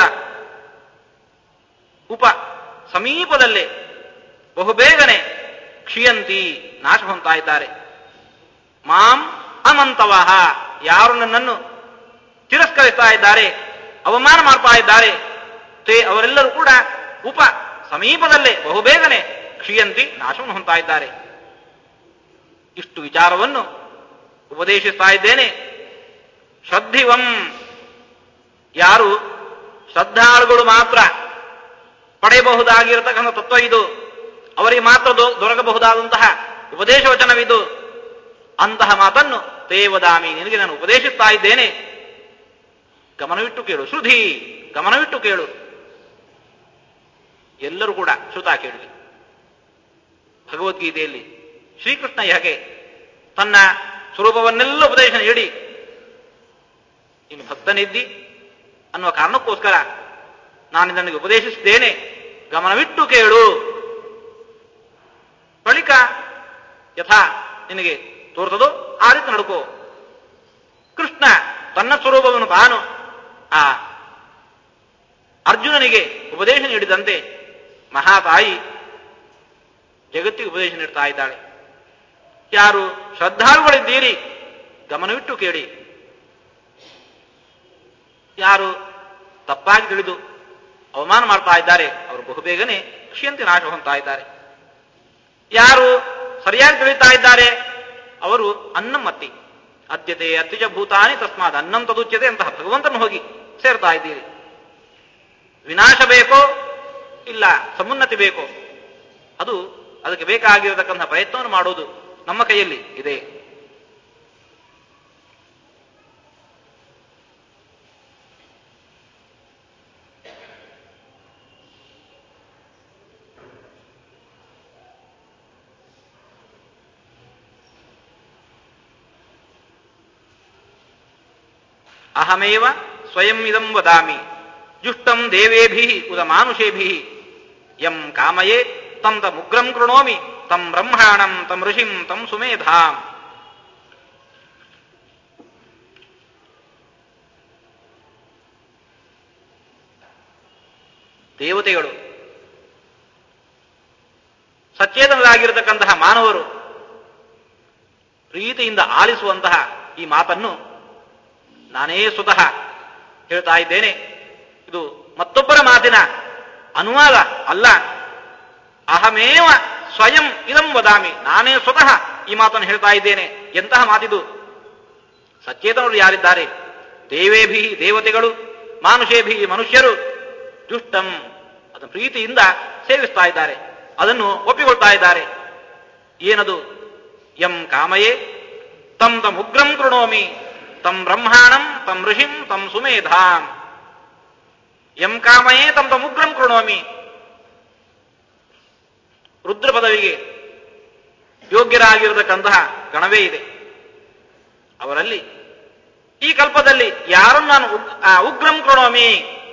ಉಪ ಸಮೀಪದಲ್ಲೇ ಬಹುಬೇಗನೆ ಕ್ಷಿಯಂತಿ ನಾಶ ಹೊಂತಾ ಇದ್ದಾರೆ ಮಾಂ ಅಮಂತವಹ ಯಾರು ನನ್ನನ್ನು ತಿರಸ್ಕರಿಸ್ತಾ ಇದ್ದಾರೆ ಅವಮಾನ ಮಾಡ್ತಾ ಇದ್ದಾರೆ ತೇ ಅವರೆಲ್ಲರೂ ಕೂಡ ಉಪ ಸಮೀಪದಲ್ಲೇ ಬಹುಬೇಗನೆ ಕ್ಷಿಯಂತಿ ನಾಶವನ್ನು ಹೊಂತಾ ಇದ್ದಾರೆ ಇಷ್ಟು ವಿಚಾರವನ್ನು ಉಪದೇಶಿಸ್ತಾ ಇದ್ದೇನೆ ಶ್ರದ್ಧಿವಂ ಯಾರು ಶ್ರದ್ಧಾಳುಗಳು ಮಾತ್ರ ಪಡೆಯಬಹುದಾಗಿರತಕ್ಕಂಥ ತತ್ವ ಇದು ಅವರಿಗೆ ಮಾತ್ರ ದೊ- ದೊರಕಬಹುದಾದಂತಹ ಉಪದೇಶ ವಚನವಿದು ಅಂತಹ ಮಾತನ್ನು ತೇವದಾಮಿ ನಿನಗೆ ನಾನು ಉಪದೇಶಿಸ್ತಾ ಇದ್ದೇನೆ ಗಮನವಿಟ್ಟು ಕೇಳು ಶ್ರುಧಿ ಗಮನವಿಟ್ಟು ಕೇಳು ಎಲ್ಲರೂ ಕೂಡ ಶ್ರುತ ಕೇಳಲಿ ಭಗವದ್ಗೀತೆಯಲ್ಲಿ ಶ್ರೀಕೃಷ್ಣ ಹೇಗೆ ತನ್ನ ಸ್ವರೂಪವನ್ನೆಲ್ಲ ಉಪದೇಶ ನೀಡಿ ಇನ್ನು ಭಕ್ತನಿದ್ದಿ ಅನ್ನುವ ಕಾರಣಕ್ಕೋಸ್ಕರ ನಾನು ನನಗೆ ಉಪದೇಶಿಸಿದ್ದೇನೆ ಗಮನವಿಟ್ಟು ಕೇಳು ಬಳಿಕ ಯಥಾ ನಿನಗೆ ತೋರ್ತದೋ ಆ ರೀತಿ ನಡ್ಕೋ ಕೃಷ್ಣ ತನ್ನ ಸ್ವರೂಪವನ್ನು ತಾನು ಆ ಅರ್ಜುನನಿಗೆ ಉಪದೇಶ ನೀಡಿದಂತೆ ಮಹಾತಾಯಿ ಜಗತ್ತಿಗೆ ಉಪದೇಶ ನೀಡ್ತಾ ಇದ್ದಾಳೆ ಯಾರು ಶ್ರದ್ಧಾಳುಗಳಿದ್ದೀರಿ ಗಮನವಿಟ್ಟು ಕೇಳಿ ಯಾರು ತಪ್ಪಾಗಿ ತಿಳಿದು ಅವಮಾನ ಮಾಡ್ತಾ ಇದ್ದಾರೆ ಅವರು ಬಹುಬೇಗನೆ ಕ್ಷಿಯಂತಿ ನಾಶ ಹೊಂದ್ತಾ ಇದ್ದಾರೆ ಯಾರು ಸರಿಯಾಗಿ ತಿಳಿತಾ ಇದ್ದಾರೆ ಅವರು ಅನ್ನಮ್ಮತ್ತಿ ಅದ್ಯತೆ ಅತ್ಯಜ ಭೂತಾನಿ ತಸ್ಮಾತ್ ಅನ್ನಂ ತದುಚ್ಯತೆ ಅಂತಹ ಭಗವಂತನ ಹೋಗಿ ಸೇರ್ತಾ ಇದ್ದೀರಿ ವಿನಾಶ ಬೇಕೋ ಇಲ್ಲ ಸಮುನ್ನತಿ ಬೇಕೋ ಅದು ಅದಕ್ಕೆ ಬೇಕಾಗಿರತಕ್ಕಂಥ ಪ್ರಯತ್ನವನ್ನು ಮಾಡೋದು ನಮ್ಮ ಕೈಯಲ್ಲಿ ಇದೆ ಅಹಮೇವ ಸ್ವಯಂ ಇದಂ ವದಾಮಿ ಜುಷ್ಟಂ ದೇವೇಭಿ ಉದ ಮಾನುಷೇಭಿ ಯಂ ಕಾಮಯೇ ತಂ ತಮುಗ್ರಂ ಕೃಣೋಮಿ ತಂ ಬ್ರಹ್ಮಾಣಂ ತಂ ಋಷಿಂ ತಂ ಸುಮೇಧಾಂ ದೇವತೆಗಳು ಸಚೇತನರಾಗಿರತಕ್ಕಂತಹ ಮಾನವರು ಪ್ರೀತಿಯಿಂದ ಆಲಿಸುವಂತಹ ಈ ಮಾತನ್ನು ನಾನೇ ಸ್ವತಃ ಹೇಳ್ತಾ ಇದ್ದೇನೆ ಇದು ಮತ್ತೊಬ್ಬರ ಮಾತಿನ ಅನುವಾದ ಅಲ್ಲ ಅಹಮೇವ ಸ್ವಯಂ ಇದಂ ವದಾಮಿ ನಾನೇ ಸ್ವತಃ ಈ ಮಾತನ್ನು ಹೇಳ್ತಾ ಇದ್ದೇನೆ ಎಂತಹ ಮಾತಿದು ಸಚೇತನರು ಯಾರಿದ್ದಾರೆ ದೇವೇಭಿ ದೇವತೆಗಳು ಮಾನುಷೇಭಿ ಮನುಷ್ಯರು ದುಷ್ಟಂ ಅದನ್ನು ಪ್ರೀತಿಯಿಂದ ಸೇವಿಸ್ತಾ ಇದ್ದಾರೆ ಅದನ್ನು ಒಪ್ಪಿಕೊಳ್ತಾ ಇದ್ದಾರೆ ಏನದು ಯಂ ಕಾಮಯೇ ತಂ ತಂ ಉಗ್ರಂ ಕೃಣೋಮಿ ತಂ ಬ್ರಹ್ಮಾಣಂ ತಂ ಋಷಿಂ ತಂ ಸುಮೇಧಾಂ ಯಂ ಕಾಮಯೇ ತಂ ತಂ ಉಗ್ರಂ ಕೃಣೋಮಿ ರುದ್ರ ಪದವಿಗೆ ಯೋಗ್ಯರಾಗಿರತಕ್ಕಂತಹ ಗಣವೇ ಇದೆ ಅವರಲ್ಲಿ ಈ ಕಲ್ಪದಲ್ಲಿ ಯಾರನ್ನು ನಾನು ಉಗ್- ಆ, ಉಗ್ರಂ ಕೃಣೋಮಿ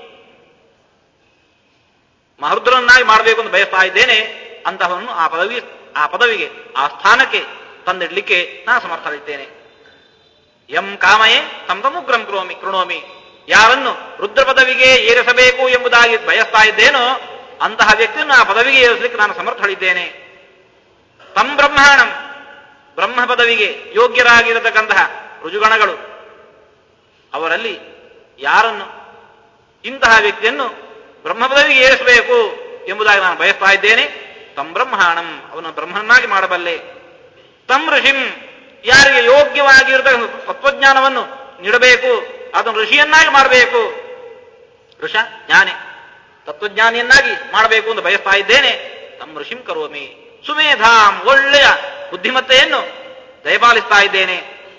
ಮಹರುದ್ರನ್ನಾಗಿ ಮಾಡಬೇಕು ಅಂತ ಬಯಸ್ತಾ ಇದ್ದೇನೆ ಅಂತಹವನ್ನು ಆ ಪದವಿ ಆ ಪದವಿಗೆ ಆ ಸ್ಥಾನಕ್ಕೆ ತಂದಿಡ್ಲಿಕ್ಕೆ ನಾನು ಸಮರ್ಥರಿದ್ದೇನೆ ಎಂ ಕಾಮಯೇ ತಂ ತಂ ಉಗ್ರಂ ಕೃಣೋಮಿ ಕೃಣೋಮಿ ಯಾರನ್ನು ರುದ್ರ ಪದವಿಗೆ ಏರಿಸಬೇಕು ಎಂಬುದಾಗಿ ಬಯಸ್ತಾ ಇದ್ದೇನೋ ಅಂತಹ ವ್ಯಕ್ತಿಯನ್ನು ಆ ಪದವಿಗೆ ಏರಿಸಲಿಕ್ಕೆ ನಾನು ಸಮರ್ಥಳಿದ್ದೇನೆ ತಂ ಬ್ರಹ್ಮಾಣಂ ಬ್ರಹ್ಮ ಪದವಿಗೆ ಯೋಗ್ಯರಾಗಿರತಕ್ಕಂತಹ ರುಜುಗಣಗಳು ಅವರಲ್ಲಿ ಯಾರನ್ನು ಇಂತಹ ವ್ಯಕ್ತಿಯನ್ನು ಬ್ರಹ್ಮ ಪದವಿಗೆ ಏರಿಸಬೇಕು ಎಂಬುದಾಗಿ ನಾನು ಬಯಸ್ತಾ ಇದ್ದೇನೆ ತಂ ಬ್ರಹ್ಮಾಣಂ ಅವನು ಬ್ರಹ್ಮನಾಗಿ ಮಾಡಬಲ್ಲೆ ತಂ ಋಷಿಂ ಯಾರಿಗೆ ಯೋಗ್ಯವಾಗಿರತಕ್ಕಂಥ ತತ್ವಜ್ಞಾನವನ್ನು ನೀಡಬೇಕು ಅದನ್ನು ಋಷಿಯನ್ನಾಗಿ ಮಾಡಬೇಕು ಋಷ ಜ್ಞಾನಿ ತತ್ವಜ್ಞಾನಿಯನ್ನಾಗಿ ಮಾಡಬೇಕು ಎಂದು ಬಯಸ್ತಾ ಇದ್ದೇನೆ ತಂ ಋಷಿಂ ಕರೋಮಿ ಸುಮೇಧಾಂ ಒಳ್ಳೆಯ ಬುದ್ಧಿಮತ್ತೆಯನ್ನು ದಯಪಾಲಿಸ್ತಾ ಇದ್ದೇನೆ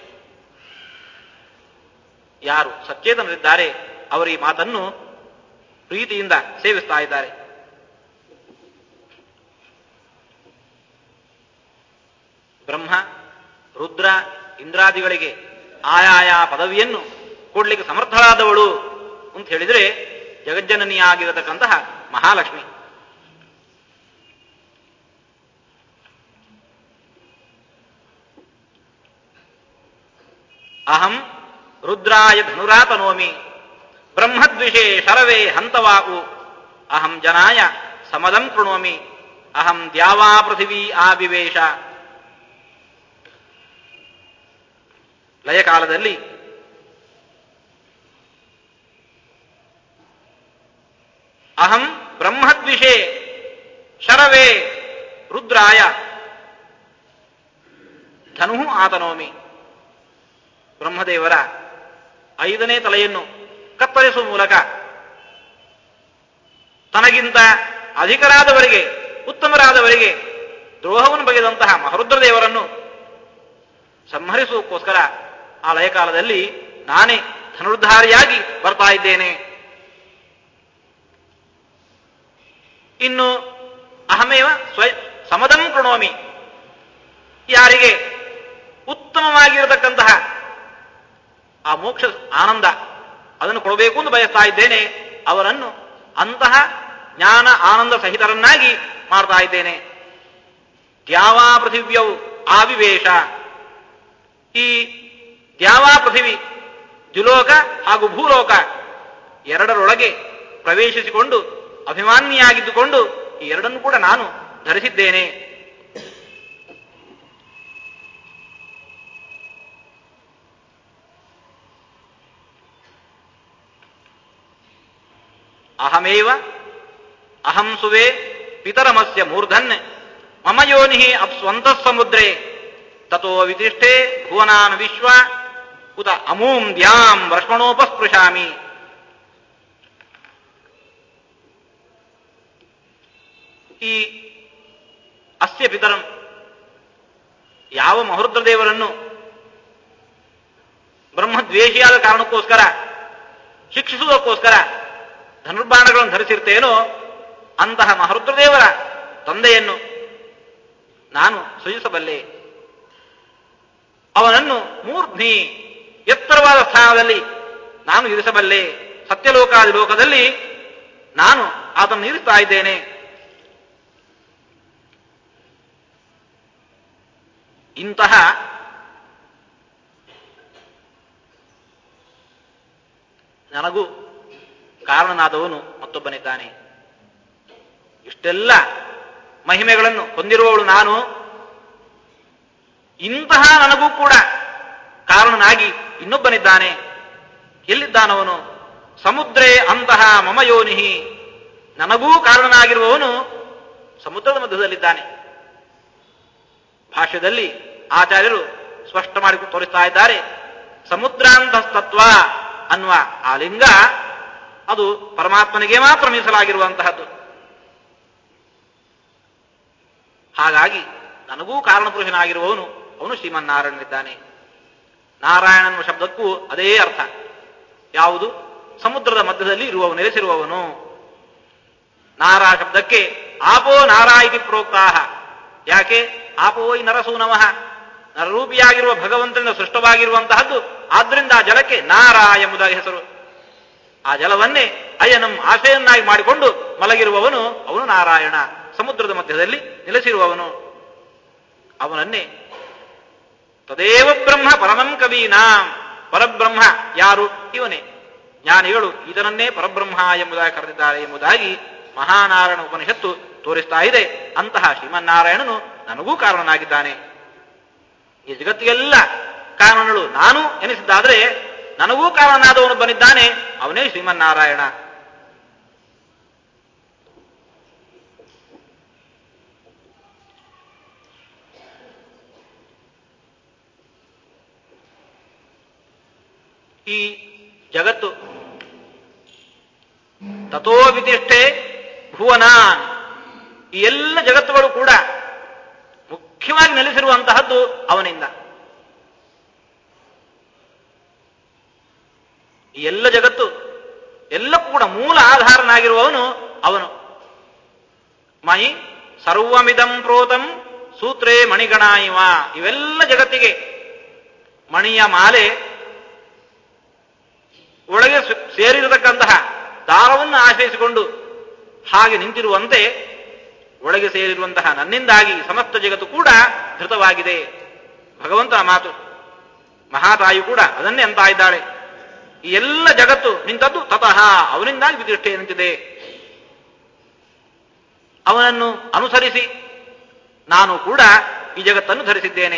ಯಾರು ಸಚೇತನರಿದ್ದಾರೆ ಅವರು ಈ ಮಾತನ್ನು ಪ್ರೀತಿಯಿಂದ ಸೇವಿಸ್ತಾ ಇದ್ದಾರೆ ಬ್ರಹ್ಮ ರುದ್ರ ಇಂದ್ರಾದಿಗಳಿಗೆ ಆಯಾಯ ಪದವಿಯನ್ನು ಕೊಡ್ಲಿಕ್ಕೆ ಸಮರ್ಥಳಾದವಳು ಅಂತ ಹೇಳಿದ್ರೆ ಜಗಜ್ಜನನಿಯಾಗಿರತಕ್ಕಂತಹ ಮಹಾಲಕ್ಷ್ಮಿ ಅಹಂ ರುದ್ರಾಯ ಧನುರಾತನೋಮಿ ಬ್ರಹ್ಮದ್ವಿಷೇ ಶರವೇ ಹಂತವಾಕು ಅಹಂ ಜನಾಯ ಸಮದಂ ಕೃಣೋಮಿ ಅಹಂ ದ್ಯಾವಾ ಪೃಥಿವೀ ಆವಿವೇಶ ಲಯಕಾಲದಲ್ಲಿ ಅಹಂ ಬ್ರಹ್ಮದ್ವಿಷೇ ಶರವೇ ರುದ್ರಾಯ ಧನು ಆತನೋಮಿ ಬ್ರಹ್ಮದೇವರ ಐದನೇ ತಲೆಯನ್ನು ಕತ್ತರಿಸುವ ಮೂಲಕ ತನಗಿಂತ ಅಧಿಕರಾದವರಿಗೆ ಉತ್ತಮರಾದವರಿಗೆ ದ್ರೋಹವನ್ನು ಬಗೆದಂತಹ ಮಹರುದ್ರದೇವರನ್ನು ಸಂಹರಿಸುವಕ್ಕೋಸ್ಕರ ಆ ಲಯಕಾಲದಲ್ಲಿ ನಾನೇ ಧನುರ್ಧಾರಿಯಾಗಿ ಬರ್ತಾ ಇದ್ದೇನೆ ಇನ್ನು ಅಹಮೇವ ಸ್ವಯ ಸಮದಂ ಕೃಣೋಮಿ ಯಾರಿಗೆ ಉತ್ತಮವಾಗಿರತಕ್ಕಂತಹ ಆ ಮೋಕ್ಷ ಆನಂದ ಅದನ್ನು ಕೊಡಬೇಕು ಎಂದು ಬಯಸ್ತಾ ಇದ್ದೇನೆ ಅವರನ್ನು ಅಂತಹ ಜ್ಞಾನ ಆನಂದ ಸಹಿತರನ್ನಾಗಿ ಮಾಡ್ತಾ ಇದ್ದೇನೆ ದ್ಯಾವಾ ಪೃಥಿವ್ಯವು ಆವಿವೇಶ ಈ ದ್ಯಾವಾ ಪೃಥಿವಿ ದ್ಯುಲೋಕ ಹಾಗೂ ಭೂಲೋಕ ಎರಡರೊಳಗೆ ಪ್ರವೇಶಿಸಿಕೊಂಡು ಅಭಿಮಾನಿಯಾಗಿದ್ದುಕೊಂಡು ಈ ಎರಡನ್ನು ಕೂಡ ನಾನು ಧರಿಸಿದ್ದೇನೆ ಅಹಮೇವ ಅಹಂ ಸುವೆ ಪಿತರಮಸ್ಯ ಮೂರ್ಧನ್ ಮಮ ಯೋನಿ ಅಪ್ಸ್ವಂತಃ ಸಮುದ್ರೇ ತಥೋ ವಿತಿಷ್ಠೆ ಭುವನಾನ್ ವಿಶ್ವ ಉತ ಅಮೂಂ ದ್ಯಾಂ ವೃಷ್ಮಣೋಪಸ್ಪೃಶಾಮಿ ಈ ಅಸ್ಯ ಪಿತರಂ ಯಾವ ಮಹರುದ್ರದೇವರನ್ನು ಬ್ರಹ್ಮದ್ವೇಷಿಯಾದ ಕಾರಣಕ್ಕೋಸ್ಕರ ಶಿಕ್ಷಿಸುವುದಕ್ಕೋಸ್ಕರ ಧನುರ್ಬಾಣಗಳನ್ನು ಧರಿಸಿರ್ತೇನೋ ಅಂತಹ ಮಹರುದ್ರದೇವರ ತಂದೆಯನ್ನು ನಾನು ಸೃಜಿಸಬಲ್ಲೆ ಅವನನ್ನು ಮೂರ್ಧ್ನಿ ಎತ್ತರವಾದ ಸ್ಥಾನದಲ್ಲಿ ನಾನು ಇರಿಸಬಲ್ಲೆ ಸತ್ಯಲೋಕಾದಿ ಲೋಕದಲ್ಲಿ ನಾನು ಅದನ್ನು ಇರಿಸ್ತಾ ಇದ್ದೇನೆ ಇಂತಹ ನನಗೂ ಕಾರಣನಾದವನು ಮತ್ತೊಬ್ಬನಿದ್ದಾನೆ ಇಷ್ಟೆಲ್ಲ ಮಹಿಮೆಗಳನ್ನು ಹೊಂದಿರುವವಳು ನಾನು ಇಂತಹ ನನಗೂ ಕೂಡ ಕಾರಣನಾಗಿ ಇನ್ನೊಬ್ಬನಿದ್ದಾನೆ ಎಲ್ಲಿದ್ದಾನವನು ಸಮುದ್ರೇ ಅಂತಹ ಮಮ ಯೋನಿಹಿ ನನಗೂ ಕಾರಣನಾಗಿರುವವನು ಸಮುದ್ರದ ಮಧ್ಯದಲ್ಲಿದ್ದಾನೆ ಭಾಷ್ಯದಲ್ಲಿ ಆಚಾರ್ಯರು ಸ್ಪಷ್ಟ ಮಾಡಿ ತೋರಿಸ್ತಾ ಇದ್ದಾರೆ ಸಮುದ್ರಾಂತಸ್ತತ್ವ ಅನ್ನುವ ಆ ಲಿಂಗ ಅದು ಪರಮಾತ್ಮನಿಗೆ ಮಾತ್ರ ಮೀಸಲಾಗಿರುವಂತಹದ್ದು ಹಾಗಾಗಿ ನನಗೂ ಕಾರಣಪುರುಷನಾಗಿರುವವನು ಅವನು ಶ್ರೀಮನ್ನಾರಾಯಣನಿದ್ದಾನೆ ನಾರಾಯಣನ ಶಬ್ದಕ್ಕೂ ಅದೇ ಅರ್ಥ ಯಾವುದು ಸಮುದ್ರದ ಮಧ್ಯದಲ್ಲಿ ಇರುವವನು ನೆಲೆಸಿರುವವನು ನಾರಾ ಶಬ್ದಕ್ಕೆ ಆಪೋ ನಾರಾ ಇತಿ ಪ್ರೋಕ್ತಾಹ ಯಾಕೆ ಆಪೋ ಈ ನರಸೂನವಃ ನರರೂಪಿಯಾಗಿರುವ ಭಗವಂತನಿಂದ ಸೃಷ್ಟವಾಗಿರುವಂತಹದ್ದು ಆದ್ದರಿಂದ ಆ ಜಲಕ್ಕೆ ನಾರ ಎಂಬುದಾಗಿ ಹೆಸರು ಆ ಜಲವನ್ನೇ ಅಯನಂ ಆಶೆಯನ್ನಾಗಿ ಮಾಡಿಕೊಂಡು ಮಲಗಿರುವವನು ಅವನು ನಾರಾಯಣ ಸಮುದ್ರದ ಮಧ್ಯದಲ್ಲಿ ನೆಲೆಸಿರುವವನು ಅವನನ್ನೇ ತದೇವ ಬ್ರಹ್ಮ ಪರಮಂ ಕವೀನಾಂ ಪರಬ್ರಹ್ಮ ಯಾರು ಇವನೇ ಜ್ಞಾನಿಗಳು ಇದನನ್ನೇ ಪರಬ್ರಹ್ಮ ಎಂಬುದಾಗಿ ಕರೆದಿದ್ದಾರೆ ಎಂಬುದಾಗಿ ಮಹಾನಾರಾಯಣ ಉಪನಿಷತ್ತು ತೋರಿಸ್ತಾ ಇದೆ ಅಂತಹ ಶ್ರೀಮನ್ನಾರಾಯಣನು ನನಗೂ ಕಾರಣನಾಗಿದ್ದಾನೆ ಈ ಜಗತ್ತಿಗೆಲ್ಲ ಕಾರಣಗಳು ನಾನು ಎನಿಸಿದ್ದಾದರೆ ನನಗೂ ಕಾರಣನಾದವನು ಬಂದಿದ್ದಾನೆ ಅವನೇ ಶ್ರೀಮನ್ನಾರಾಯಣ ಈ ಜಗತ್ತು ತಥೋ ವಿತಿಷ್ಠೆ ಭುವನಾನ್ ಈ ಎಲ್ಲ ಜಗತ್ತುಗಳು ಕೂಡ ಮುಖ್ಯವಾಗಿ ನೆಲೆಸಿರುವಂತಹದ್ದು ಅವನಿಂದ ಈ ಎಲ್ಲ ಜಗತ್ತು ಎಲ್ಲಕ್ಕೂ ಕೂಡ ಮೂಲ ಆಧಾರನಾಗಿರುವವನು ಅವನು ಮಹಿ ಸರ್ವಮಿದಂ ಪ್ರೋತಂ ಸೂತ್ರೇ ಮಣಿಗಣ ಇವ ಇವೆಲ್ಲ ಜಗತ್ತಿಗೆ ಮಣಿಯ ಮಾಲೆ ಒಳಗೆ ಸು- ಸೇರಿರತಕ್ಕಂತಹ ದಾರವನ್ನು ಆಶ್ರಯಿಸಿಕೊಂಡು ಹಾಗೆ ನಿಂತಿರುವಂತೆ ಒಳಗೆ ಸೇರಿರುವಂತಹ ನನ್ನಿಂದಾಗಿ ಸಮಸ್ತ ಜಗತ್ತು ಕೂಡ ಧೃತವಾಗಿದೆ ಭಗವಂತನ ಮಾತು ಮಹಾತಾಯಿ ಕೂಡ ಅದನ್ನೇ ಅಂತ ಇದ್ದಾಳೆ ಈ ಎಲ್ಲ ಜಗತ್ತು ನಿಂತದ್ದು ತತಃ ಅವನಿಂದಾಗಿ ವಿಧಿಷ್ಠೆ ನಿಂತಿದೆ ಅವನನ್ನು ಅನುಸರಿಸಿ ನಾನು ಕೂಡ ಈ ಜಗತ್ತನ್ನು ಧರಿಸಿದ್ದೇನೆ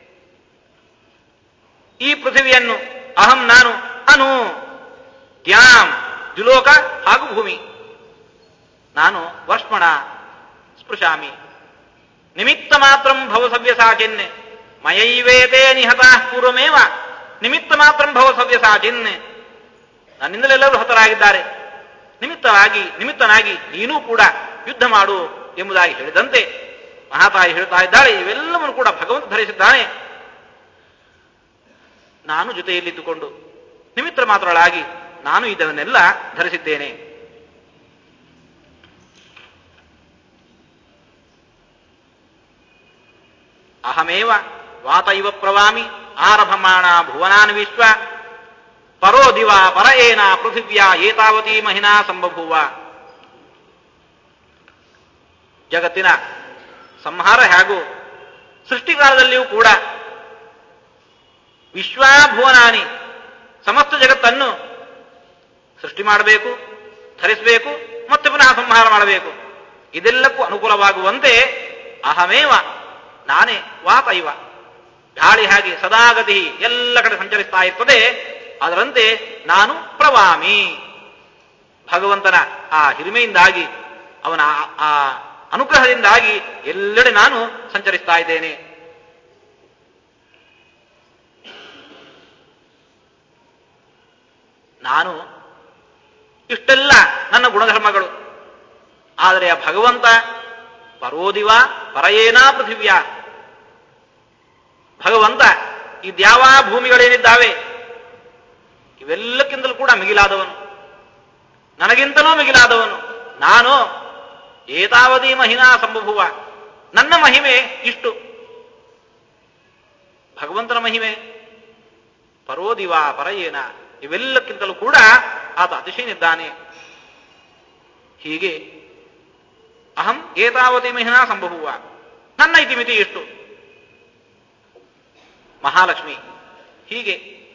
ಈ ಪೃಥಿವಿಯನ್ನು ಅಹಂ ನಾನು ಅನು ತ್ಯಾಂ ದ್ವಿಲೋಕ ಹಾಗೂ ಭೂಮಿ ನಾನು ವರ್ಷಮಣ ಸ್ಪೃಶಾಮಿ ನಿಮಿತ್ತ ಮಾತ್ರ ಭವ ಸವ್ಯಸಾಚಿನ್ ಮಯೈವೇತೇ ನಿಹತಃ ಪೂರ್ವಮೇವ ನಿಮಿತ್ತ ಮಾತ್ರ ಭವ ಸವ್ಯಸಾಚಿನ್ ನನ್ನಿಂದಲೆಲ್ಲರೂ ಹತರಾಗಿದ್ದಾರೆ ನಿಮಿತ್ತವಾಗಿ ನಿಮಿತ್ತನಾಗಿ ನೀನೂ ಕೂಡ ಯುದ್ಧ ಮಾಡು ಎಂಬುದಾಗಿ ಹೇಳಿದಂತೆ ಮಹಾತಾಯಿ ಹೇಳ್ತಾ ಇದ್ದಾಳೆ ಇವೆಲ್ಲವನ್ನು ಕೂಡ ಭಗವಂತ ಧರಿಸಿದ್ದಾನೆ ನಾನು ಜೊತೆಯಲ್ಲಿದ್ದುಕೊಂಡು ನಿಮಿತ್ತ ಮಾತ್ರಳಾಗಿ ನಾನು ಇದನ್ನೆಲ್ಲ ಧರಿಸಿದ್ದೇನೆ ಅಹಮೇವ ವಾತ ಇವ ಪ್ರವಾಮಿ ಆರಭಮಾಣ ಭುವನಾನ್ ವಿಶ್ವ ಪರೋ ದಿವ ಪರ ಏನ ಪೃಥಿವ್ಯಾ ಏತಾವತಿ ಮಹಿನಾ ಸಂಬಭೂವ ಜಗತ್ತಿನ ಸಂಹಾರ ಹಾಗೂ ಸೃಷ್ಟಿಕಾಲದಲ್ಲಿಯೂ ಕೂಡ ವಿಶ್ವಾಭುವನಾನಿ ಸಮಸ್ತ ಜಗತ್ತನ್ನು ಸೃಷ್ಟಿ ಮಾಡಬೇಕು ಧರಿಸಬೇಕು ಮತ್ತೆ ಪುನಃ ಸಂಹಾರ ಮಾಡಬೇಕು ಇದೆಲ್ಲಕ್ಕೂ ಅನುಕೂಲವಾಗುವಂತೆ ಅಹಮೇವ ನಾನೇ ವಾತ ಇವ ಗಾಳಿ ಹಾಗೆ ಸದಾಗತಿ ಎಲ್ಲ ಕಡೆ ಸಂಚರಿಸ್ತಾ ಇರ್ತದೆ ಅದರಂತೆ ನಾನು ಪ್ರವಾಮಿ ಭಗವಂತನ ಆ ಹಿರಿಮೆಯಿಂದಾಗಿ ಅವನ ಆ- ಆ ಅನುಗ್ರಹದಿಂದಾಗಿ ಎಲ್ಲೆಡೆ ನಾನು ಸಂಚರಿಸ್ತಾ ಇದ್ದೇನೆ ನಾನು ಇಷ್ಟೆಲ್ಲ ನನ್ನ ಗುಣಧರ್ಮಗಳು ಆದರೆ ಆ ಭಗವಂತ ಪರೋದಿವ ಪರಯೇನಾ ಪೃಥಿವ್ಯ ಭಗವಂತ ಇದ್ಯಾವ ಭೂಮಿಗಳೇನಿದ್ದಾವೆ ಇವೆಲ್ಲಕ್ಕಿಂತಲೂ ಕೂಡ ಮಿಗಿಲಾದವನು ನನಗಿಂತಲೂ ಮಿಗಿಲಾದವನು ನಾನು ಏತಾವಧಿ ಮಹಿನಾ ಸಂಭವ ನನ್ನ ಮಹಿಮೆ ಇಷ್ಟು ಭಗವಂತನ ಮಹಿಮೆ ಪರೋದಿವ ಪರಯೇನ ಇವೆಲ್ಲಕ್ಕಿಂತಲೂ ಕೂಡ ಆತ ಅತಿಶಯನಿದ್ದಾನೆ ಹೀಗೆ ಅಹಂ ಏತಾವತಿ ಮಹಿನಾ ಸಂಭವ ನನ್ನ ಇತಿಮಿತಿ ಇಷ್ಟು ಮಹಾಲಕ್ಷ್ಮಿ ಹೀಗೆ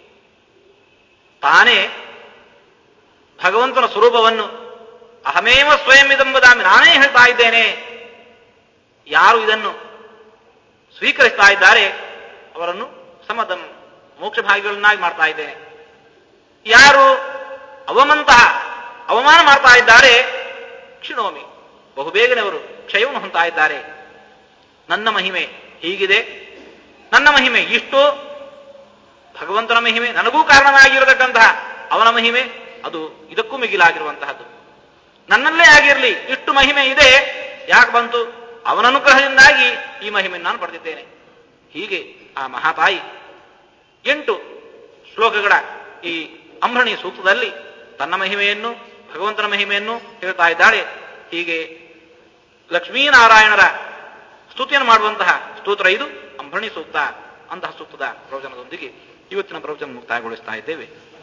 ತಾನೇ ಭಗವಂತನ ಸ್ವರೂಪವನ್ನು ಅಹಮೇವ ಸ್ವಯಂ ಇದೆಂಬುದಾಗಿ ನಾನೇ ಹೇಳ್ತಾ ಇದ್ದೇನೆ ಯಾರು ಇದನ್ನು ಸ್ವೀಕರಿಸ್ತಾ ಇದ್ದಾರೆ ಅವರನ್ನು ಸಮದಂ ಮೋಕ್ಷ ಭಾಗಿಗಳನ್ನಾಗಿ ಮಾಡ್ತಾ ಇದ್ದೇನೆ ಯಾರು ಅವಮಂತಹ ಅವಮಾನ ಮಾಡ್ತಾ ಇದ್ದಾರೆ ಕ್ಷಿಣೋಮಿ ಬಹುಬೇಗನೆ ಅವರು ಕ್ಷಯವನ್ನು ಹೊಂತಾ ಇದ್ದಾರೆ ನನ್ನ ಮಹಿಮೆ ಹೀಗಿದೆ ನನ್ನ ಮಹಿಮೆ ಇಷ್ಟು ಭಗವಂತನ ಮಹಿಮೆ ನನಗೂ ಕಾರಣವಾಗಿರತಕ್ಕಂತಹ ಅವನ ಮಹಿಮೆ ಅದು ಇದಕ್ಕೂ ಮಿಗಿಲಾಗಿರುವಂತಹದ್ದು ನನ್ನಲ್ಲೇ ಆಗಿರಲಿ ಇಷ್ಟು ಮಹಿಮೆ ಇದೆ ಯಾಕೆ ಬಂತು ಅವನ ಅನುಗ್ರಹದಿಂದಾಗಿ ಈ ಮಹಿಮೆಯನ್ನು ನಾನು ಪಡೆದಿದ್ದೇನೆ ಹೀಗೆ ಆ ಮಹಾತಾಯಿ ಎಂಟು ಶ್ಲೋಕಗಳ ಈ ಅಂಬರಣಿ ಸೂಕ್ತದಲ್ಲಿ ತನ್ನ ಮಹಿಮೆಯನ್ನು ಭಗವಂತನ ಮಹಿಮೆಯನ್ನು ಹೇಳ್ತಾ ಇದ್ದಾಳೆ ಹೀಗೆ ಲಕ್ಷ್ಮೀನಾರಾಯಣರ ಸ್ತುತಿಯನ್ನು ಮಾಡುವಂತಹ ಸ್ತೋತ್ರ ಇದು ಅಂಬರಣಿ ಸೂಕ್ತ ಅಂತಹ ಸೂಕ್ತದ ಪ್ರವಚನದೊಂದಿಗೆ ಇವತ್ತಿನ ಪ್ರವಚನ ಮುಕ್ತಾಯಗೊಳಿಸ್ತಾ ಇದ್ದೇವೆ